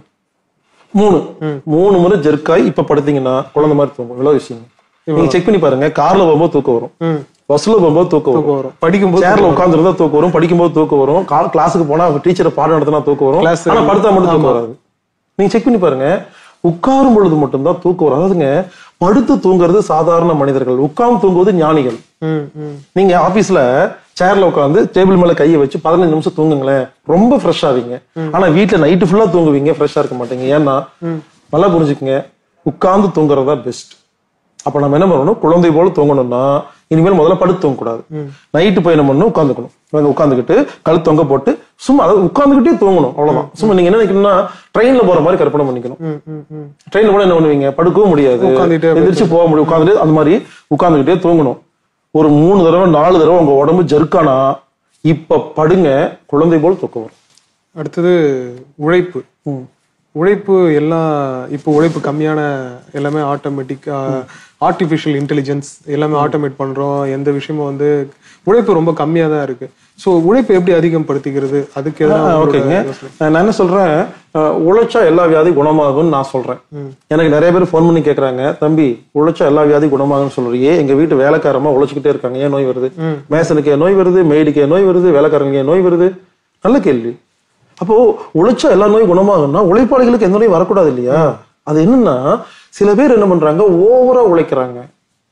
மூணு மூணு முறை ஜெர்க்காய் இப்ப படுத்தீங்கன்னா குழந்தை மாதிரி தூங்கும் இவ்வளவு விஷயம் நீங்க செக் பண்ணி பாருங்க கார்ல போகும்போது தூக்கம் வரும் ம் பஸ்ல போகும்போது தூக்கம் வரும் தூக்கம் வரும் படிக்கும்போது சேர்ல உட்காந்துருந்தா தூக்கம் வரும் படிக்கும்போது தூக்கம் வரும் கா- கிளாஸுக்கு போனா டீச்சரை பாடம் நடத்தினா தூக்கம் வரும் Class ஆனா படுத்தா மட்டும் தூக்கம் வராது நீங்க செக் பண்ணி பாருங்க உட்காரும் பொழுது மட்டும்தான் தூக்கம் வரும் அதாவதுங்க படுத்து தூங்குறது சாதாரண மனிதர்கள் உட்கார்ந்து தூங்குவது ஞானிகள் ம் ம் நீங்க ஆபீஸ்ல சேர்ல உட்காந்து டேபிள் மேல கையை வச்சு பதினஞ்சு நிமிஷம் தூங்குங்களேன் ரொம்ப ஃப்ரெஷ் ஆவீங்க ஆனா வீட்ல நைட்டு ஃபுல்லா தூங்குவீங்க ஃப்ரெஷ்ஷா இருக்க மாட்டீங்க ஏன்னா நல்லா புரிஞ்சுக்கங்க உட்கார்ந்து தூங்குறதா பெஸ்ட் அப்ப நம்ம என்ன பண்ணணும் குழந்தை போல தூங்கணும்னா இனிமேல் முதல்ல படுத்து தூங்கக்கூடாது நைட்டு போய் என்ன பண்ணணும் உட்காந்துக்கணும் வந்து உட்காந்துக்கிட்டு கழுத்து தொங்க போட்டு சும்மா அதாவது உட்காந்துக்கிட்டே தூங்கணும் அவ்வளவுதான் சும்மா நீங்க என்ன நினைக்கணும்னா ட்ரெயின்ல போற மாதிரி கற்பனை பண்ணிக்கணும் ம் ம் ம் ட்ரெயின்ல கூட என்ன பண்ணுவீங்க படுக்கவும் முடியாது உட்கார்ந்துட்டே எந்திரிச்சு போக முடியும் உட்காந்துட்டு அந்த மாதிரி உட்காந்துக்கிட்டே தூங்கணும் ஒரு மூணு தடவை நாலு தடவை உங்க உடம்பு ஜர்க்கானா இப்ப படுங்க குழந்தை போல் தூக்கம் வரும் அடுத்தது உழைப்பு உழைப்பு எல்லாம் இப்போ உழைப்பு கம்மியான எல்லாமே ஆட்டோமேட்டிக் ஆர்டிஃபிஷியல் இன்டெலிஜென்ஸ் எல்லாமே ஆட்டோமேட் பண்றோம் எந்த விஷயமும் வந்து உழைப்பு ரொம்ப கம்மியா தான் இருக்கு ஸோ உழைப்பு எப்படி அதிகப்படுத்திக்கிறது அதுக்கு எதாவது உங்களோட ஓகேங்க யோசனை? நான் என்ன சொல்றேன் அஹ், உழைச்சா எல்லா வியாதி குணமாகும்னு நான் சொல்றேன் எனக்கு நிறைய பேர் ஃபோன் பண்ணி கேக்குறாங்க தம்பி உழைச்சா எல்லா வியாதி குணமாகும்னு சொல்றியே எங்க வீட்டு வேலைக்காரமா உழைச்சிக்கிட்டே இருக்காங்க ஏன் நோய் வருது மேசனுக்கு ஏன் நோய் வருது மேய்டுக்கு ஏன் நோய் வருது வேலைக்காரனுக்கு ஏன் நோய் வருது நல்ல கேள்வி அப்போ உழைச்சா எல்லா நோயும் குணமாகும்னா உழைப்பாளிகளுக்கு எந்த நோயும் வரக்கூடாது இல்லையா அது என்னன்னா சில பேர் என்ன பண்றாங்க ஓவரா உழைக்கிறாங்க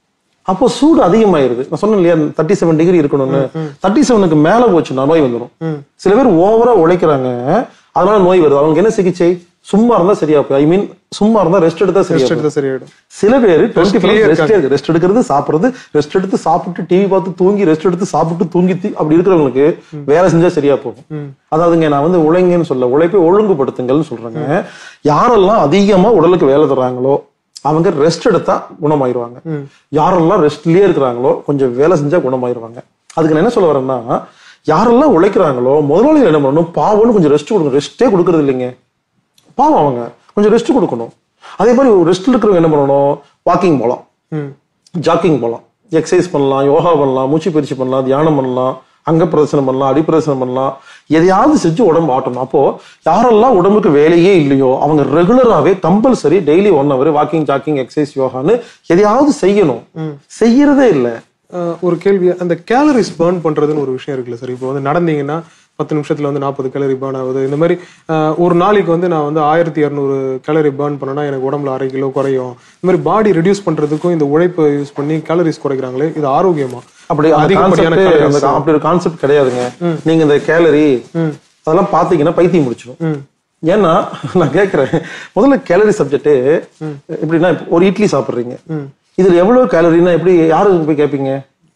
அப்போ சூடு அதிகமாயிருது நான் சொன்னேன் இல்லையா தேர்ட்டி செவன் டிகிரி இருக்கணும்னு தேர்ட்டி செவனுக்கு மேல போச்சுன்னா நோய் வந்துடும் சில பேர் ஓவரா உழைக்கிறாங்க அதனால நோய் வருது அவங்க என்ன சிகிச்சை சும்மா இருந்தா சரியா போய் ஐ மீன் சும்மா இருந்தா ரெஸ்ட் எடுத்தா சரியா ரெஸ்ட் போகும். எடுத்தா சரியாயிடும் சில பேர் டுவெண்ட்டி லயே ரெஸ்ட் ரெஸ்ட் எடுக்கிறது சாப்பிடுறது ரெஸ்ட் எடுத்து சாப்பிட்டு டிவி பார்த்து தூங்கி ரெஸ்ட் எடுத்து சாப்பிட்டு தூங்கி தி- அப்படி இருக்கிறவங்களுக்கு வேலை செஞ்சா சரியா போகும் அதாவதுங்க நான் வந்து உழைங்கன்னு சொல்ல உழைப்பை ஒழுங்குபடுத்துங்கள்னு சொல்றேங்க யாரெல்லாம் அதிகமா உடலுக்கு வேலை தர்றாங்களோ அவங்க ரெஸ்ட் எடுத்தா குணமாயிருவாங்க யாரெல்லாம் ரெஸ்ட்லயே இருக்கிறாங்களோ கொஞ்சம் வேலை செஞ்சா குணமாயிருவாங்க அதுக்கு நான் என்ன சொல்ல வரேன்னா யாரெல்லாம் உழைக்கிறாங்களோ முதலாளிகள் என்ன பண்ணணும் பாவம்னு கொஞ்சம் ரெஸ்ட் கொடுங்க ரெஸ்டே கொடுக்கறது இல்லைங்க பாவம் அவங்க கொஞ்சம் ரெஸ்ட் கொடுக்கணும் அதே மாதிரி ரெஸ்ட் இருக்கிறவங்க என்ன பண்ணணும் வாக்கிங் போகலாம் ம் ஜாக்கிங் போகலாம் எக்ஸசைஸ் பண்ணலாம் யோகா பண்ணலாம் மூச்சு பயிற்சி பண்ணலாம் தியானம் பண்ணலாம் அங்க பிரதர்சனம் பண்ணலாம் அடிப்பிரதர்சனம் பண்ணலாம் எதையாவது செஞ்சு உடம்பு ஆட்டணும் அப்போ யாரெல்லாம் உடம்புக்கு வேலையே இல்லையோ அவங்க ரெகுலராகவே compulsory daily one hour walking jogging exercise யோகான்னு எதையாவது செய்யணும் செய்யறதே இல்லை அஹ் ஒரு கேள்வி அந்த கேலரிஸ் பர்ன் பண்றதுன்னு ஒரு விஷயம் இருக்குல்ல சார் இப்போ வந்து நடந்தீங்கன்னா பத்து நிமிஷத்துல வந்து நாற்பது கேலரி பர்ன் ஆகுது இந்த மாதிரி அஹ், ஒரு நாளைக்கு வந்து நான் வந்து ஆயிரத்தி இரநூறு கேலரி பர்ன் பண்ணனா எனக்கு உடம்புல அரை கிலோ குறையும் இந்த மாதிரி பாடி ரெடியூஸ் பண்றதுக்கும் இந்த உழைப்பை யூஸ் பண்ணி கேலரிஸ் குறைக்கிறாங்களே இது ஆரோக்கியமா அப்படி அந்த அதிகப்படியான concept- calories. அந்த அப்படி ஒரு கான்செப்ட் கிடையாதுங்க நீங்க இந்த கேலரி அதெல்லாம் பாத்தீங்கன்னா பைத்தியம் முடிச்சிடும் ம் ஏன்னா நான் கேக்குறேன் முதல்ல கேலரி சப்ஜெக்ட் எப்படின்னா இப்ப ஒரு இட்லி சாப்பிடுறீங்க இதுல எவ்வளவு கேலரினா எப்படி யாரு போய் கேட்பீங்க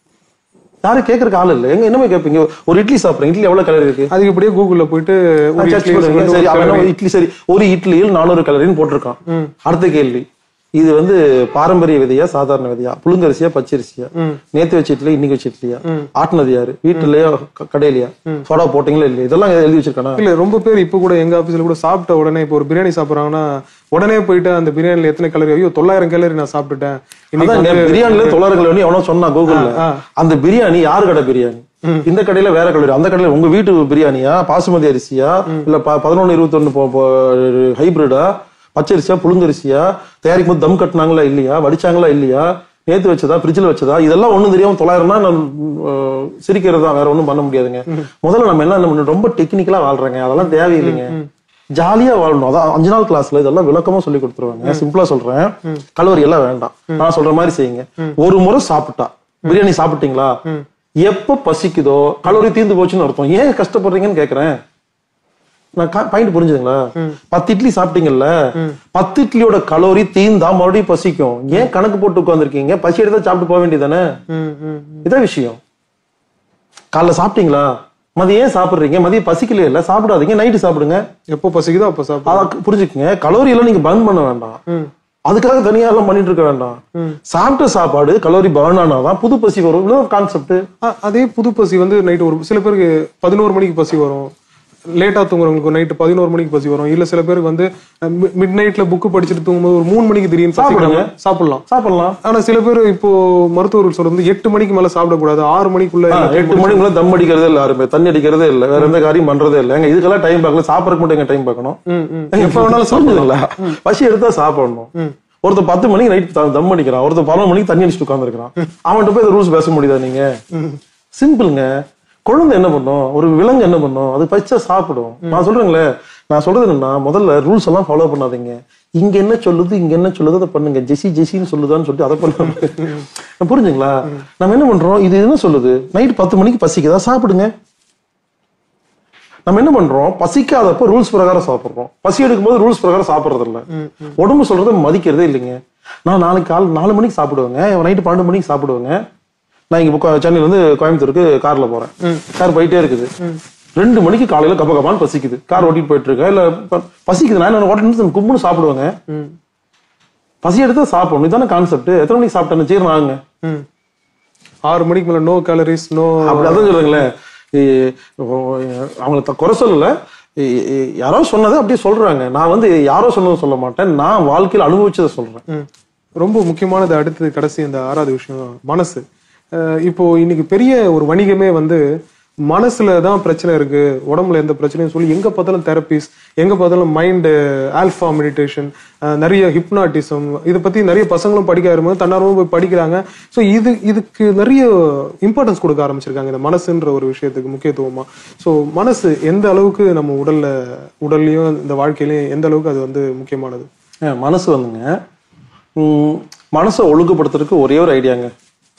யாரும் கேட்கறதுக்கு ஆள் இல்லை எங்க என்ன போய் கேட்பீங்க ஒரு இட்லி சாப்பிடுறீங்க இட்லி எவ்வளவு கேலரி இருக்கு அதுக்கு இப்படியே கூகுள்ல போயிட்டு ஒரு Search இட்லி பண்ணுங்க. சொல்லிட்டு சரி ஒரு அவன் என்ன calorie. ஒரு இட்லி சரி ஒரு இட்லியில் நானூறு கலரின்னு போட்டிருக்கான் அடுத்த கேள்வி இது வந்து பாரம்பரிய விதையா சாதாரண விதையா புழுங்கரிசியா பச்சரிசியா நேத்து வச்ச இட்லி இன்னைக்கு வச்ச இட்லியா ஆட்டினது யாரு வீட்டுலயா க- கடையிலயா சோடா போட்டீங்களா இல்லையா இதெல்லாம் எழுதி வச்சிருக்கானா இல்ல ரொம்ப பேர் இப்ப கூட எங்க ஆபீஸ்ல கூட சாப்பிட்ட உடனே இப்போ ஒரு பிரியாணி சாப்பிடுறாங்கன்னா உடனே போயிட்டு அந்த பிரியாணில எத்தனை கேலரி ஐயோ தொள்ளாயிரம் கேலரி நான் சாப்பிட்டுட்டேன் இன்னைக்கு அதான் வந்து பிரியாணில தொள்ளாயிரம் கலோரி எவனோ சொன்னா கூகுள்ல ஆ. அந்த பிரியாணி யாரு கடை பிரியாணி இந்த கடையில வேற கலோரி அந்த கடையில உங்க வீட்டு பிரியாணியா பாசுமதி அரிசியா இல்ல ப- பதினொன்னு இருபத்தொன்னு ஹைபிரிடா பச்சரிசியா புழுங்கரிசியா தயாரிக்கும் போது தம் கட்டினாங்களா இல்லையா வடிச்சாங்களா இல்லையா நேத்து வச்சதா ஃப்ரிட்ஜில் வச்சதா இதெல்லாம் ஒண்ணும் தெரியாம தொள்ளாயிரம்னா நான் அஹ், சிரிக்கிறது தான் வேற ஒண்ணும் பண்ண முடியாதுங்க முதல்ல நம்ம என்ன பண்ணணும் ரொம்ப டெக்னிக்கலா வாழ்றேங்க அதெல்லாம் தேவையில்லைங்க ஜாலியா வாழணும் அதான் அஞ்சு நாள் கிளாஸ்ல இதெல்லாம் விளக்கமா சொல்லி கொடுத்துருவாங்க சிம்பிளா சொல்றேன் கலோரி எல்லாம் வேண்டாம் நான் சொல்ற மாதிரி செய்யுங்க ஒரு முறை சாப்பிட்டா பிரியாணி சாப்பிட்டீங்களா எப்ப பசிக்குதோ கலோரி தீர்ந்து போச்சுன்னு அர்த்தம் ஏன் கஷ்டப்படுறீங்கன்னு கேக்குறேன் நான் பாயிண்ட் புரிஞ்சுதுங்களா பத்து இட்லி சாப்பிட்டீங்கல்ல பத்து இட்லியோட கலோரி தீந்தா மறுபடியும் பசிக்கும் ஏன் கணக்கு போட்டு உட்காந்துருக்கீங்க பசி எடுத்தா சாப்பிட்டு போக வேண்டியதானே ம், ம். இதான் விஷயம் காலைல சாப்பிட்டீங்களா மதியம் ஏன் சாப்பிடுறீங்க மதியம் பசிக்கலையே இல்ல சாப்பிடாதீங்க நைட்டு சாப்பிடுங்க எப்போ பசிக்குதோ அப்ப சாப்பிடு அதான் புரிஞ்சுக்கங்க கலோரி எல்லாம் நீங்க பர்ன் பண்ண வேண்டாம் ம். அதுக்காக தனியா எல்லாம் பண்ணிட்டு இருக்க வேண்டாம் சாப்பிட்ட சாப்பாடு கலோரி பர்ன் ஆனாதான் புது பசி வரும் இவ்வளவு கான்செப்ட் அ- அதே புது பசி வந்து நைட் ஒரு சில பேருக்கு பதினோரு மணிக்கு பசி வரும் லேட்டா தூங்குறவங்களுக்கு நைட்டு பதினோரு மணிக்கு பசி வரும் இல்ல சில பேருக்கு வந்து மிட் நைட்ல புக்கு படிச்சுட்டு தூங்கும்போது ஒரு மூணு மணிக்கு திடீர்னு சாப்பிடுங்க. பசிக்கிறாங்க சாப்பிடலாம் சாப்பிடலாம் ஆனா சில பேர் இப்போ மருத்துவர்கள் சொல்றது எட்டு மணிக்கு மேல சாப்பிடக்கூடாது ஆறு மணிக்குள்ள ஆ, எல்லாத்தையும் எட்டு மணிக்குள்ள தம் அடிக்கிறதே இல்ல யாருமே தண்ணி அடிக்கிறதே இல்ல வேற எந்த காரியம் பண்றதே இல்ல எங்க இதுக்கெல்லாம் டைம் பார்க்கல சாப்பிடறதுக்கு மட்டும் எங்க டைம் பார்க்கணும் ம், ம். எப்ப வேணாலும் சாப்பிடுங்களா பசி எடுத்தா சாப்பிடணும் ஒருத்தர் பத்து மணிக்கு நைட் தம் அடிக்கிறான் ஒருத்தர் பதினொரு மணிக்கு தண்ணி அடிச்சுட்டு உட்காந்துருக்கான் அவன்கிட்ட போய் ரூல்ஸ் பேச முடியுதா நீங்க சிம்பிளுங்க குழந்தை என்ன பண்ணும் ஒரு விலங்கு என்ன பண்ணும் அது பச்சை சாப்பிடும் நான் சொல்றேங்களே நான் சொல்றது என்னன்னா முதல்ல ரூல்ஸ் எல்லாம் ஃபாலோ பண்ணாதீங்க இங்க என்ன சொல்லுது இங்க என்ன சொல்லுது அதை பண்ணுங்க ஜெசி ஜெசின்னு சொல்லுதான்னு சொல்லிட்டு அதை பண்ண புரிஞ்சுங்களா நம்ம என்ன பண்றோம் இது என்ன சொல்லுது நைட் பத்து மணிக்கு பசிக்குதா சாப்பிடுங்க நம்ம என்ன பண்றோம் பசிக்காதப்ப ரூல்ஸ் பிரகாரம் சாப்பிடுறோம் பசி எடுக்கும்போது ரூல்ஸ் பிரகாரம் சாப்பிடுறது இல்ல உடம்பு சொல்றதை மதிக்கிறதே இல்லைங்க நான் நாளைக்கு கால் நாலு மணிக்கு சாப்பிடுவேங்க நைட்டு பன்னெண்டு மணிக்கு சாப்பிடுவேங்க நான் இங்க இப்போ சென்னையில இருந்து கோயம்புத்தூருக்கு கார்ல போறேன் கார் போயிட்டே இருக்குது ரெண்டு மணிக்கு காலையில கப்ப கப்பான்னு பசிக்குது கார் ஓட்டிட்டு போயிட்டு இருக்கேன் இல்ல ப- பசிக்குது நான் என்ன ஓட்டிட்டு கும்புன்னு சாப்பிடுவேங்க ம், பசி எடுத்தா சாப்பிடணும் இதான கான்செப்ட் எத்தனை மணிக்கு சாப்பிட்டேன்னு ஜீரணம் ஆகுங்க ம். ஆறு மணிக்கு மேல நோ கேலரிஸ் நோ அப்படி அதான் சொல்றீங்களே அவங்களை த- குறை சொல்லல இ- இ- யாரோ சொன்னதை அப்படியே சொல்றாங்க நான் வந்து யாரோ சொன்னதை சொல்ல மாட்டேன் நான் வாழ்க்கையில் அனுபவிச்சதை சொல்றேன் ம். ரொம்ப முக்கியமானது அடுத்தது கடைசி இந்த ஆறாவது விஷயம் மனசு அஹ் இப்போ இன்னைக்கு பெரிய ஒரு வணிகமே வந்து மனசுல தான் பிரச்சனை இருக்கு உடம்புல எந்த பிரச்சனையும் சொல்லி எங்க பார்த்தாலும் தெரபிஸ் எங்க பார்த்தாலும் மைண்ட் ஆல்ஃபா மெடிடேஷன் நிறைய ஹிப்னாட்டிசம் இதை பத்தி நிறைய பசங்களும் படிக்க ஆரம்பிச்சு தன்னார்வமும் போய் படிக்கிறாங்க ஸோ இது இதுக்கு நிறைய இம்பார்ட்டன்ஸ் கொடுக்க ஆரம்பிச்சிருக்காங்க இந்த மனசுன்ற ஒரு விஷயத்துக்கு முக்கியத்துவமா ஸோ மனசு எந்த அளவுக்கு நம்ம உடல்ல உடல்லையும் இந்த வாழ்க்கையிலயும் எந்த அளவுக்கு அது வந்து முக்கியமானது ஏன் மனசு வந்துங்க ம், மனசை ஒழுங்குபடுத்துறதுக்கு ஒரே ஒரு ஐடியாங்க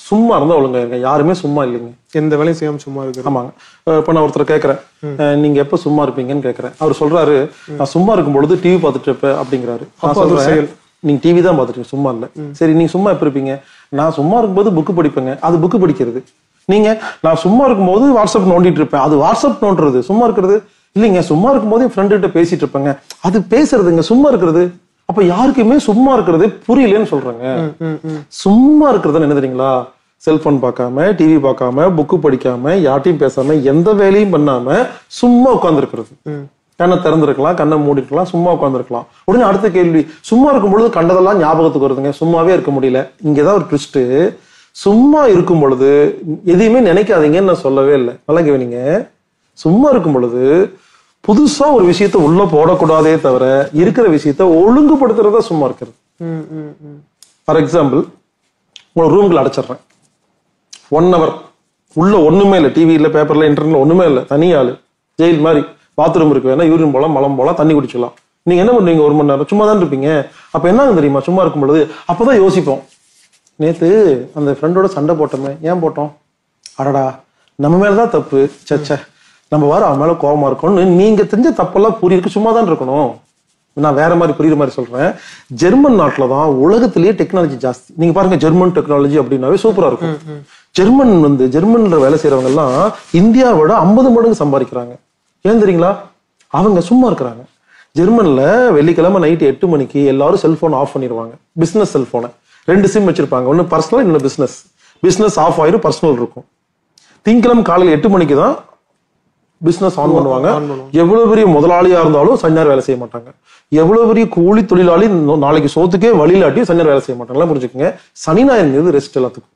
சும்மா இருந்தா ஒழுங்கா இருங்க யாருமே சும்மா இல்லைங்க எந்த வேலையும் செய்யாம சும்மா இருக்கிறது ஆமாங்க அஹ் இப்ப நான் ஒருத்தர் கேட்கறேன் அஹ் நீங்க எப்ப சும்மா இருப்பீங்கன்னு கேட்கறேன் அவர் சொல்றாரு நான் சும்மா இருக்கும் பொழுது டிவி பார்த்துட்டு இருப்பேன் அப்படிங்கிறாரு நான் அப்போ அது ஒரு சொல்றேன் நீங்க டிவி தான் பார்த்துட்டு சும்மா இல்ல சரி நீங்க சும்மா எப்ப இருப்பீங்க நான் சும்மா இருக்கும்போது புக்கு படிப்பேங்க அது புக்கு படிக்கிறது நீங்க நான் சும்மா இருக்கும்போது வாட்ஸ்அப் நோண்டிட்டு இருப்பேன் அது வாட்ஸ்அப் நோண்டுறது சும்மா இருக்கிறது இல்லைங்க சும்மா இருக்கும்போது என் ஃப்ரெண்டு கிட்ட பேசிட்டு இருப்பேங்க அது பேசுறதுங்க சும்மா இருக்கிறது அப்ப யாருக்குமே சும்மா இருக்கிறது புரியலன்னு சொல்றாங்க சும்மா இருக்கிறது என்ன தெரியுங்களா செல்போன் பார்க்காம டிவி பார்க்காம புக்கு படிக்காம யார்ட்டையும் பேசாம எந்த வேலையும் பண்ணாம சும்மா உட்கார்ந்துருக்கிறது கண்ணை திறந்திருக்கலாம் கண்ணை மூடிருக்கலாம் சும்மா உட்காந்துருக்கலாம் உடனே அடுத்த கேள்வி சும்மா இருக்கும் பொழுது கண்டதெல்லாம் ஞாபகத்துக்கு வருதுங்க சும்மாவே இருக்க முடியல இங்கதான் ஒரு ட்விஸ்ட் சும்மா இருக்கும் பொழுது எதையுமே நினைக்காதீங்கன்னு நான் சொல்லவே இல்லை நல்லா கவனிங்க சும்மா இருக்கும் பொழுது புதுசா ஒரு விஷயத்த உள்ள போடக்கூடாதே தவிர இருக்கிற விஷயத்த ஒழுங்குபடுத்துறதா சும்மா இருக்கிறது ஃபார் எக்ஸாம்பிள் உங்களை ரூம்குள்ள அடைச்சிடுறேன் ஒன் ஹவர் உள்ள ஒண்ணுமே இல்லை டிவி இல்ல பேப்பர்ல இன்டர்நெட்ல ஒண்ணுமே இல்லை தனி ஆளு ஜெயில் மாதிரி பாத்ரூம் இருக்கு வேணா யூரின் போலாம் மலம் போலாம் தண்ணி குடிச்சிடலாம் நீங்க என்ன பண்ணுவீங்க ஒரு மணி நேரம் சும்மா தான் இருப்பீங்க அப்ப என்ன தெரியுமா சும்மா இருக்கும் பொழுது அப்பதான் யோசிப்போம் நேத்து அந்த ஃப்ரெண்டோட சண்டை போட்டோமே ஏன் போட்டோம் அடடா நம்ம மேலதான் தப்பு சச்ச நம்ம வர அவன் மேல கோவமா இருக்கோம்னு நீங்க தெரிஞ்ச தப்பெல்லாம் புரியிருக்கு சும்மா தான் இருக்கணும் நான் வேற மாதிரி புரியுற மாதிரி சொல்றேன் ஜெர்மன் நாட்டுல தான் உலகத்திலேயே டெக்னாலஜி ஜாஸ்தி நீங்க பாருங்க ஜெர்மன் டெக்னாலஜி அப்படின்னாவே சூப்பரா இருக்கும் ஜெர்மன் வந்து ஜெர்மன்ல வேலை செய்யறவங்க எல்லாம் இந்தியாவோட ஐம்பது மடங்கு சம்பாதிக்கிறாங்க ஏன் தெரியுங்களா அவங்க சும்மா இருக்கிறாங்க ஜெர்மன்ல வெள்ளிக்கிழமை நைட் எட்டு மணிக்கு எல்லாரும் செல்போன் ஆஃப் பண்ணிடுவாங்க பிசினஸ் செல்போனை ரெண்டு சிம் வச்சிருப்பாங்க ஒன்னு பர்சனல் இன்னொன்று பிசினஸ் பிசினஸ் ஆஃப் ஆயிரும் பர்சனல் இருக்கும் திங்கிழமை காலையில் எட்டு மணிக்கு தான் பிசினஸ் ஆன் பண்ணுவாங்க எவ்வளவு பெரிய முதலாளியா இருந்தாலும் சஞ்சார் வேலை செய்ய மாட்டாங்க எவ்வளவு பெரிய கூலி தொழிலாளி நோ- நாளைக்கு சோத்துக்கே வழியிலாட்டி சஞ்சார் வேலை செய்ய மாட்டாங்க புரிஞ்சுக்கங்க சனி ஞாயிறு மீது ரெஸ்ட் எல்லாத்துக்கும்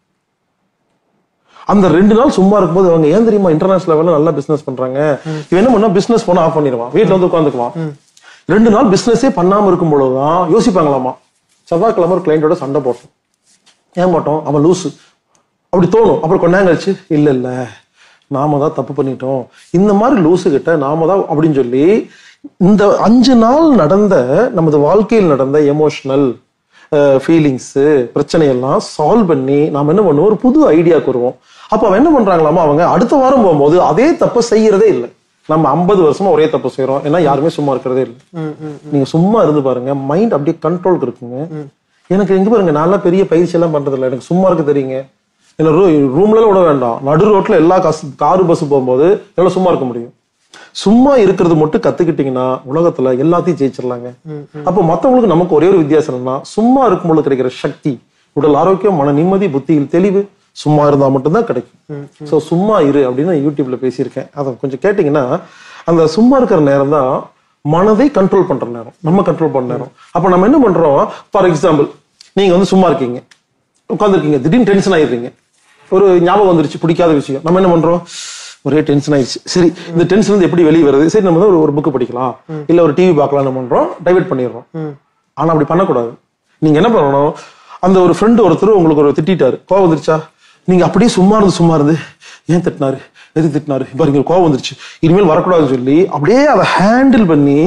அந்த ரெண்டு நாள் சும்மா இருக்கும்போது அவங்க ஏன் தெரியுமா இன்டர்நேஷனல் லெவல்ல நல்லா பிசினஸ் பண்றாங்க இவன் என்ன பண்ணா பிசினஸ் போன ஆஃப் பண்ணிடுவான் வீட்டுல வந்து உட்காந்துக்குவான் ரெண்டு நாள் பிசினஸே பண்ணாம இருக்கும் பொழுதுதான் யோசிப்பாங்களாமா செவ்வாய்க்கிழமை ஒரு கிளைண்டோட சண்டை போட்டோம் ஏன் போட்டோம் அவன் லூசு அப்படி தோணும் அப்புறம் கொஞ்ச நேரம் கழிச்சு இல்ல இல்ல நாம தான் தப்பு பண்ணிட்டோம் இந்த மாதிரி லூசு கிட்ட நாம தான் அப்படின்னு சொல்லி இந்த அஞ்சு நாள் நடந்த நமது வாழ்க்கையில் நடந்த எமோஷனல் ஃபீலிங்ஸ் பிரச்சனையெல்லாம் சால்வ் பண்ணி நாம என்ன பண்ணுவோம் ஒரு புது ஐடியாக்கு வருவோம் அப்ப அவன் என்ன பண்றாங்களாமா அவங்க அடுத்த வாரம் போகும்போது அதே தப்பை செய்யறதே இல்லை நம்ம ஐம்பது வருஷமா ஒரே தப்பு செய்யறோம் ஏன்னா யாருமே சும்மா இருக்கிறதே இல்லை நீங்க சும்மா இருந்து பாருங்க மைண்ட் அப்படியே கண்ட்ரோலுக்கு இருக்குங்க எனக்கு எங்க பாருங்க நான்லாம் பெரிய பயிற்சி எல்லாம் பண்றது இல்லை எனக்கு சும்மா இருக்க தெரியுங்க இல்ல ரூம்ல விட வேண்டாம் நடு ரோட்ல எல்லா காசு காரு பஸ் போகும்போது எவ்வளவு சும்மா இருக்க முடியும் சும்மா இருக்கிறது மட்டும் கத்துக்கிட்டீங்கன்னா உலகத்துல எல்லாத்தையும் ஜெயிச்சிடலாங்க அப்போ மத்தவங்களுக்கு நமக்கு ஒரே ஒரு வித்தியாசம் என்னன்னா சும்மா இருக்கும்போது கிடைக்கிற சக்தி உடல் ஆரோக்கியம் மன நிம்மதி புத்தியில் தெளிவு சும்மா இருந்தா மட்டும்தான் கிடைக்கும் சோ சும்மா இரு அப்படின்னு நான் யூடியூப்ல பேசியிருக்கேன் அதை கொஞ்சம் கேட்டீங்கன்னா அந்த சும்மா இருக்கிற நேரம் தான் மனதை கண்ட்ரோல் பண்ற நேரம் நம்ம கண்ட்ரோல் பண்ற நேரம் அப்ப நம்ம என்ன பண்றோம் ஃபார் எக்ஸாம்பிள் நீங்க வந்து சும்மா இருக்கீங்க உட்காந்துருக்கீங்க திடீர்னு டென்ஷன் ஆயிடுறீங்க ஒரு ஞாபகம் வந்துருச்சு பிடிக்காத விஷயம் நம்ம என்ன பண்றோம் ஒரே டென்ஷன் ஆயிடுச்சு சரி இந்த டென்ஷன் வந்து எப்படி வெளியே வருது சரி நம்ம வந்து ஒரு- ஒரு புக் படிக்கலாம் இல்ல ஒரு டிவி பார்க்கலாம்னு பண்றோம் டைவர்ட் பண்ணிடுறோம் ஆனா அப்படி பண்ணக்கூடாது நீங்க என்ன பண்ணணும் அந்த ஒரு ஃப்ரெண்டு ஒருத்தர் உங்களுக்கு ஒரு திட்டிட்டாரு கோவம் வந்துருச்சா நீங்க அப்படியே சும்மா இருந்து சும்மா இருந்து ஏன் திட்டினாரு எதுக்கு திட்டினாரு பாருங்க கோவம் வந்துருச்சு இனிமேல் வரக்கூடாதுன்னு சொல்லி அப்படியே அதை ஹேண்டில் பண்ணி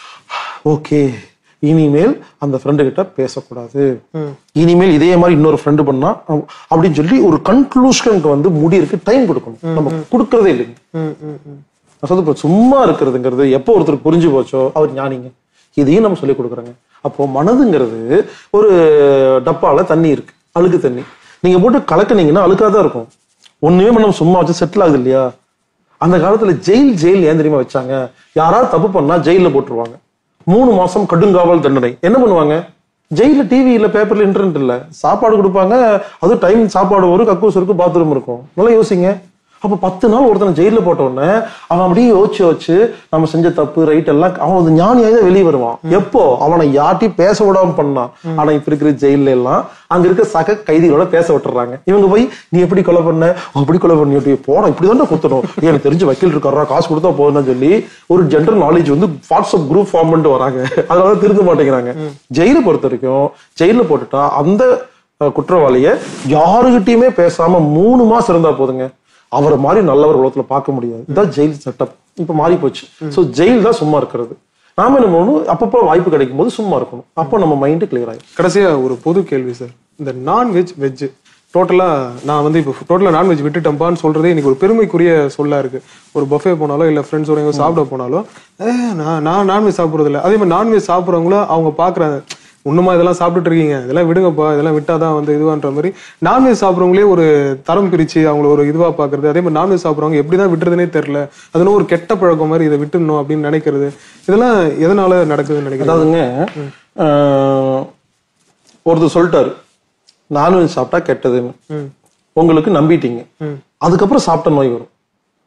ஓகே இனிமேல் அந்த ஃப்ரெண்டு கிட்ட பேசக்கூடாது இனிமேல் இதே மாதிரி இன்னொரு ஃப்ரெண்டு பண்ணா அவ- அப்படின்னு சொல்லி ஒரு கன்க்ளூஷனுக்கு வந்து முடியிருக்கு டைம் கொடுக்கணும் நம்ம கொடுக்கறதே இல்லைங்க நான் சொல்றது இப்ப சும்மா இருக்கிறதுங்கிறது எப்போ ஒருத்தருக்கு புரிஞ்சு போச்சோ அவர் ஞானிங்க இதையும் நம்ம சொல்லி கொடுக்குறோங்க அப்போ மனதுங்கிறது ஒரு டப்பால தண்ணி இருக்கு அழுக்கு தண்ணி நீங்க போட்டு கலக்குனீங்கன்னா அழுக்காதான் தான் இருக்கும் ஒண்ணுமே பண்ணாம சும்மா வச்சு செட்டில் ஆகுது இல்லையா அந்த காலத்துல ஜெயில் ஜெயில் ஏன் தெரியுமா வச்சாங்க யாராவது தப்பு பண்ணா ஜெயில போட்டுருவாங்க மூணு மாசம் கடுங்காவல் தண்டனை என்ன பண்ணுவாங்க ஜெயில டிவி இல்ல பேப்பர்ல இன்டர்நெட் இல்ல சாப்பாடு கொடுப்பாங்க அதுவும் டைம் சாப்பாடு வரும் கக்கூஸ் இருக்கும் பாத்ரூம் இருக்கும் நல்லா யோசிங்க அப்ப பத்து நாள் ஒருத்தனை ஜெயில போட்ட உடனே அவன் அப்படியே யோசிச்சு யோசிச்சு நம்ம செஞ்ச தப்பு ரைட் எல்லாம் அவன் வந்து ஞானியாவே தான் வெளியே வருவான் எப்போ அவனை யார்ட்டையும் பேச விடாம பண்ணான் ஆனா இப்ப இருக்கிற ஜெயில எல்லாம் அங்க இருக்க சக கைதிகளோட பேச விட்டுறாங்க இவங்க போய் நீ எப்படி கொலை பண்ண "ஓ, அப்படி கொலை பண்ணி அப்படி போனா இப்படிதான் குத்தணும் எனக்கு தெரிஞ்ச வக்கீல் இருக்காரா காசு கொடுத்தா போதும்னு சொல்லி ஒரு ஜென்ரல் நாலேஜ் வந்து வாட்ஸ்அப் குரூப் ஃபார்ம் பண்ணிட்டு வராங்க அதனால திருந்த மாட்டேங்கிறாங்க ஜெயில பொறுத்த வரைக்கும் ஜெயில போட்டுட்டா அந்த அஹ், குற்றவாளிய யாருகிட்டயுமே பேசாம மூணு மாசம் இருந்தா போதுங்க அவரை மாதிரி நல்லவர் உலகத்துல பார்க்க முடியாது இதான் ஜெயில் செட்டப் இப்ப மாறி போச்சு சோ ஜெயில் தான் சும்மா இருக்கிறது நாம என்ன பண்ணணும் அப்பப்போ வாய்ப்பு கிடைக்கும் போது சும்மா இருக்கணும் அப்போ நம்ம மைண்டு கிளியர் ஆயிடும் கடைசியா ஒரு பொது கேள்வி சார் இந்த நான்வெஜ் வெஜ் டோட்டலா நான் வந்து இப்போ டோட்டலா நான்வெஜ் விட்டுட்டேன்ப்பான்னு சொல்றதே இன்னைக்கு ஒரு பெருமைக்குரிய சொல்லா இருக்கு ஒரு பஃபே போனாலோ இல்ல ஃப்ரெண்ட்ஸோட எங்க சாப்பிட போனாலோ "ஏ, நான் நான் நான்வெஜ் சாப்பிடுறது இல்ல அதே மாதிரி நான்வெஜ் சாப்பிட்றவங்களும் அவங்க பாக்குறாங்க இன்னுமா இதெல்லாம் சாப்பிட்டுட்டு இருக்கீங்க இதெல்லாம் விடுங்கப்பா இதெல்லாம் விட்டாதான் வந்து இதுவான்ற மாதிரி நான்வெஜ் சாப்பிட்றவங்களே ஒரு தரம் பிரிச்சு அவங்கள ஒரு இதுவா பாக்குறது அதே மாதிரி நான்வெஜ் சாப்பிட்றவங்க எப்படிதான் விட்டுறதுனே தெரியல அதெல்லாம் ஒரு கெட்ட பழக்கம் மாதிரி இதை விட்டுடணும் அப்படின்னு நினைக்கிறது இதெல்லாம் எதனால நடக்குதுன்னு நினைக்கிறேன் அதாவதுங்க ஆஹ், ஒருத்தர் சொல்லிட்டாரு நான்வெஜ் சாப்பிட்டா கெட்டதுன்னு ம் உங்களுக்கு நம்பிட்டீங்க ம் அதுக்கப்புறம் சாப்பிட்ட நோய் வரும்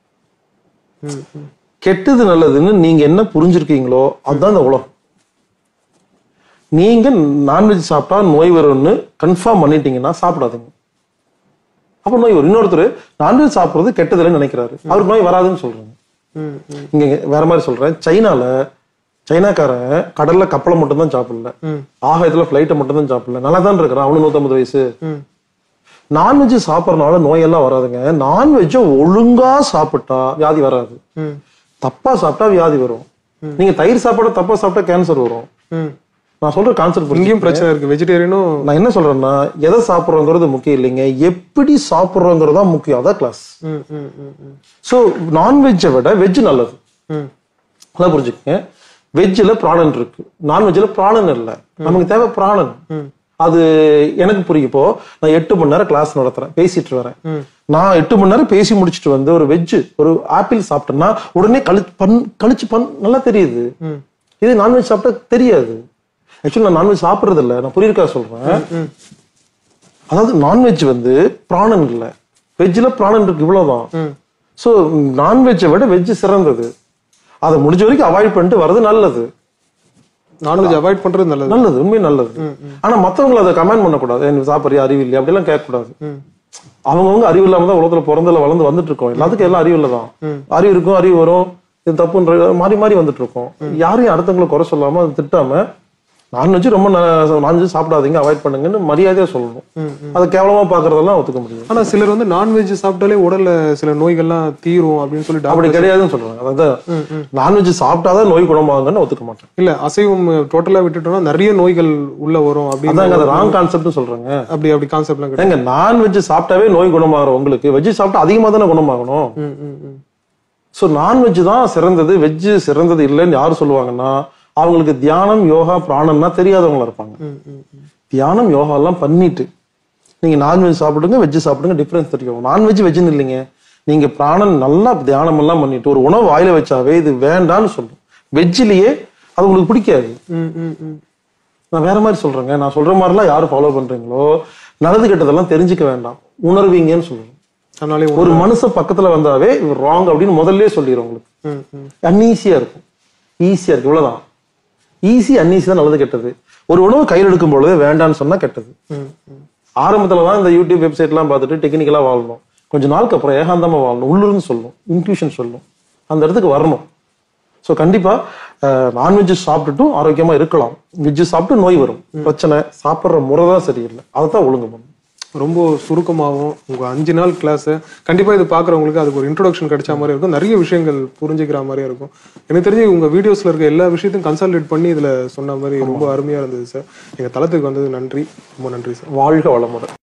ம் ம் கெட்டது நல்லதுன்னு நீங்க என்ன புரிஞ்சிருக்கீங்களோ அதுதான் இந்த உலகம் நீங்க நான்வெஜ் சாப்பிட்டா நோய் வரும்னு கன்ஃபார்ம் பண்ணிட்டீங்கன்னா சாப்பிடாதீங்க அப்ப நோய் வரும் இன்னொருத்தர் நான்வெஜ் சாப்பிடுறது கெட்டதுன்னு நினைக்கிறாரு அவருக்கு நோய் வராதுன்னு சொல்றாங்க ம் ம் இங்க வேற மாதிரி சொல்றேன் சைனால சைனாக்காரன் கடல்ல கப்பலை மட்டும் தான் சாப்பிடல ம் ஆகாயத்துல பிளைட்டை மட்டும் தான் சாப்பிடல நல்லா தான் இருக்கிறான் அவனு நூத்தம்பது வயசு ம் நான்வெஜ் சாப்பிடறதுனால நோயெல்லாம் வராதுங்க நான்வெஜ்ஜை ஒழுங்கா சாப்பிட்டா வியாதி வராது ம் தப்பா சாப்பிட்டா வியாதி வரும் நீங்க தயிர் சாப்பாடு தப்பா சாப்பிட்டா கேன்சர் வரும் ம் நான் சொல்ற கான்செப்ட் புரிஞ்சு இங்கேயும் பிரச்சனை இருக்கு வெஜிடேரியனும் நான் என்ன சொல்றேன்னா எதை சாப்பிடுறோங்கிறது முக்கியம் இல்லைங்க எப்படி சாப்பிடுறோங்கிறது தான் முக்கியம் அதான் கிளாஸ் ம் ம் ம் ம் ஸோ நான்வெஜ்ஜை விட வெஜ் நல்லது ம் நல்லா புரிஞ்சுக்கங்க வெஜ்ஜில் ப்ராணன் இருக்கு நான்வெஜ்ஜில் ப்ராணன் இல்லை நமக்கு தேவை ப்ராணன் ம் அது எனக்கு புரியும் இப்போ நான் எட்டு மணி நேரம் கிளாஸ் நடத்துறேன் பேசிட்டு வரேன் ம் நான் எட்டு மணி நேரம் பேசி முடிச்சுட்டு வந்து ஒரு வெஜ் ஒரு ஆப்பிள் சாப்பிட்டேன்னா உடனே கழி பண் கழிச்சு பண் நல்லா தெரியுது ம் இது நான்வெஜ் சாப்பிட்டா தெரியாது ஆக்சுவலி நான் நான்வெஜ் சாப்பிட்றது இல்லை நான் புரியிருக்கா சொல்றேன் ம் அதாவது நான்வெஜ் வந்து பிராணன் இல்லை வெஜ்ஜில் பிராணன் இருக்கு இவ்வளவுதான் ம் ஸோ நான்வெஜ்ஜை விட வெஜ் சிறந்தது அதை முடிஞ்ச வரைக்கும் அவாய்ட் பண்ணிட்டு வர்றது நல்லது நான்வெஜ் அவாய்ட் பண்றது நல்லது நல்லது உண்மை நல்லது ஆனா மத்தவங்களை அதை கமெண்ட் பண்ணக்கூடாது எனக்கு சாப்பிட்றியா அறிவு இல்லையா அப்படிலாம் கேட்கக்கூடாது ம் அவங்கவுங்க அறிவு இல்லாம தான் உலகத்துல பிறந்தல வளர்ந்து வந்துட்டு இருக்கோம் எல்லாத்துக்கும் எல்லாம் அறிவு இல்லதான் அறிவு இருக்கும் அறிவு வரும் இது தப்புன்ற மாறி மாறி வந்துட்டு இருக்கோம் யாரையும் அடுத்தவங்களை குறை சொல்லாம அதை திட்டாம நான்வெஜ் ரொம்ப நான்வெஜ் சாப்பிடாதீங்க அவாய்ட் பண்ணுங்கன்னு மரியாதையா சொல்லணும் அதை கேவலமா பாக்குறதெல்லாம் ஒத்துக்க முடியும் ஆனா சிலர் வந்து நான்வெஜ் சாப்பிட்டாலே உடல்ல சில நோய்கள்லாம் தீரும் அப்படின்னு சொல்லி அப்படி டாக்டர் கிடையாதுன்னு சொல்றாங்க அதாவது நான்வெஜ் சாப்பிட்டாதான் நோய் குணமாகுங்கன்னு ஒத்துக்க மாட்டேன் இல்ல அசைவம் டோட்டலா விட்டுட்டோம்னா நிறைய நோய்கள் உள்ள வரும் அப்படின்னு அதாங்க அது ராங் கான்செப்ட்னு சொல்றாங்க அப்படி அப்படி கான்செப்ட்லாம் கிடையாது ஏங்க நான்வெஜ் சாப்பிட்டாவே நோய் குணமாகிற உங்களுக்கு வெஜ் சாப்பிட்டா அதிகமா தானே குணமாகணும் ம் ம் ம் ஸோ நான்வெஜ் தான் சிறந்தது வெஜ் சிறந்தது இல்லைன்னு யார் சொல்லுவாங்கன்னா அவங்களுக்கு தியானம் யோகா பிராணம்னா தெரியாதவங்களா இருப்பாங்க ம் ம் ம் தியானம் யோகா எல்லாம் பண்ணிட்டு நீங்க நான்வெஜ் சாப்பிடுங்க வெஜ் சாப்பிடுங்க டிஃபரன்ஸ் தெரியும் நான்வெஜ் வெஜ்னு இல்லைங்க நீங்க பிராணம் நல்லா தியானம் எல்லாம் பண்ணிட்டு ஒரு உணவு வாயில வச்சாவே இது வேண்டான்னு சொல்லும் வெஜ்ஜிலேயே அது உங்களுக்கு பிடிக்காது ம் ம் ம் நான் வேற மாதிரி சொல்றேங்க நான் சொல்ற மாதிரிலாம் யாரு ஃபாலோ பண்றீங்களோ நல்லது கெட்டதெல்லாம் தெரிஞ்சுக்க வேண்டாம் உணர்வீங்கன்னு சொல்றேன் அதனாலே ஒரு மனுஷன் பக்கத்துல வந்தாவே இவர் ராங் அப்படின்னு முதல்லயே சொல்லிடும் உங்களுக்கு ம் ம் அன்ஈஸியா இருக்கும் ஈஸியா இருக்கு இவ்வளவுதான் ஈஸி அன்ஈஸி தான் நல்லது கெட்டது ஒரு உணவு கையில் எடுக்கும் பொழுது வேண்டாம்னு சொன்னா கெட்டது ம் ம் ஆரம்பத்துல தான் இந்த யூடியூப் வெப்சைட்லாம் பார்த்துட்டு டெக்னிக்கலா வாழணும் கொஞ்ச நாளுக்கு அப்புறம் ஏகாந்தமா வாழணும் உள்ளிருந்து சொல்லணும் இன்க்ளூஷன் சொல்லணும் அந்த இடத்துக்கு வரணும் ஸோ கண்டிப்பா நான்வெஜ் சாப்பிட்டுட்டும் ஆரோக்கியமா இருக்கலாம் வெஜ் சாப்பிட்டு நோய் வரும் பிரச்சனை சாப்பிட்ற முறை தான் சரியில்லை அதை தான் ஒழுங்கு பண்ணணும் ரொம்ப சுருக்கமாகவும் உங்க அஞ்சு நாள் கிளாஸ் கண்டிப்பா இது பாக்குறவங்களுக்கு அதுக்கு ஒரு இன்ட்ரோடக்ஷன் கிடைச்ச மாதிரி இருக்கும் நிறைய விஷயங்கள் புரிஞ்சுக்கிற மாதிரியே இருக்கும் எனக்கு தெரிஞ்சு உங்க வீடியோஸ்ல இருக்க எல்லா விஷயத்தையும் கன்சல்டேட் பண்ணி இதுல சொன்ன மாதிரி ரொம்ப அருமையா இருந்தது சார் எங்க தளத்துக்கு வந்தது நன்றி ரொம்ப நன்றி சார் வாழ்க வளமுடன்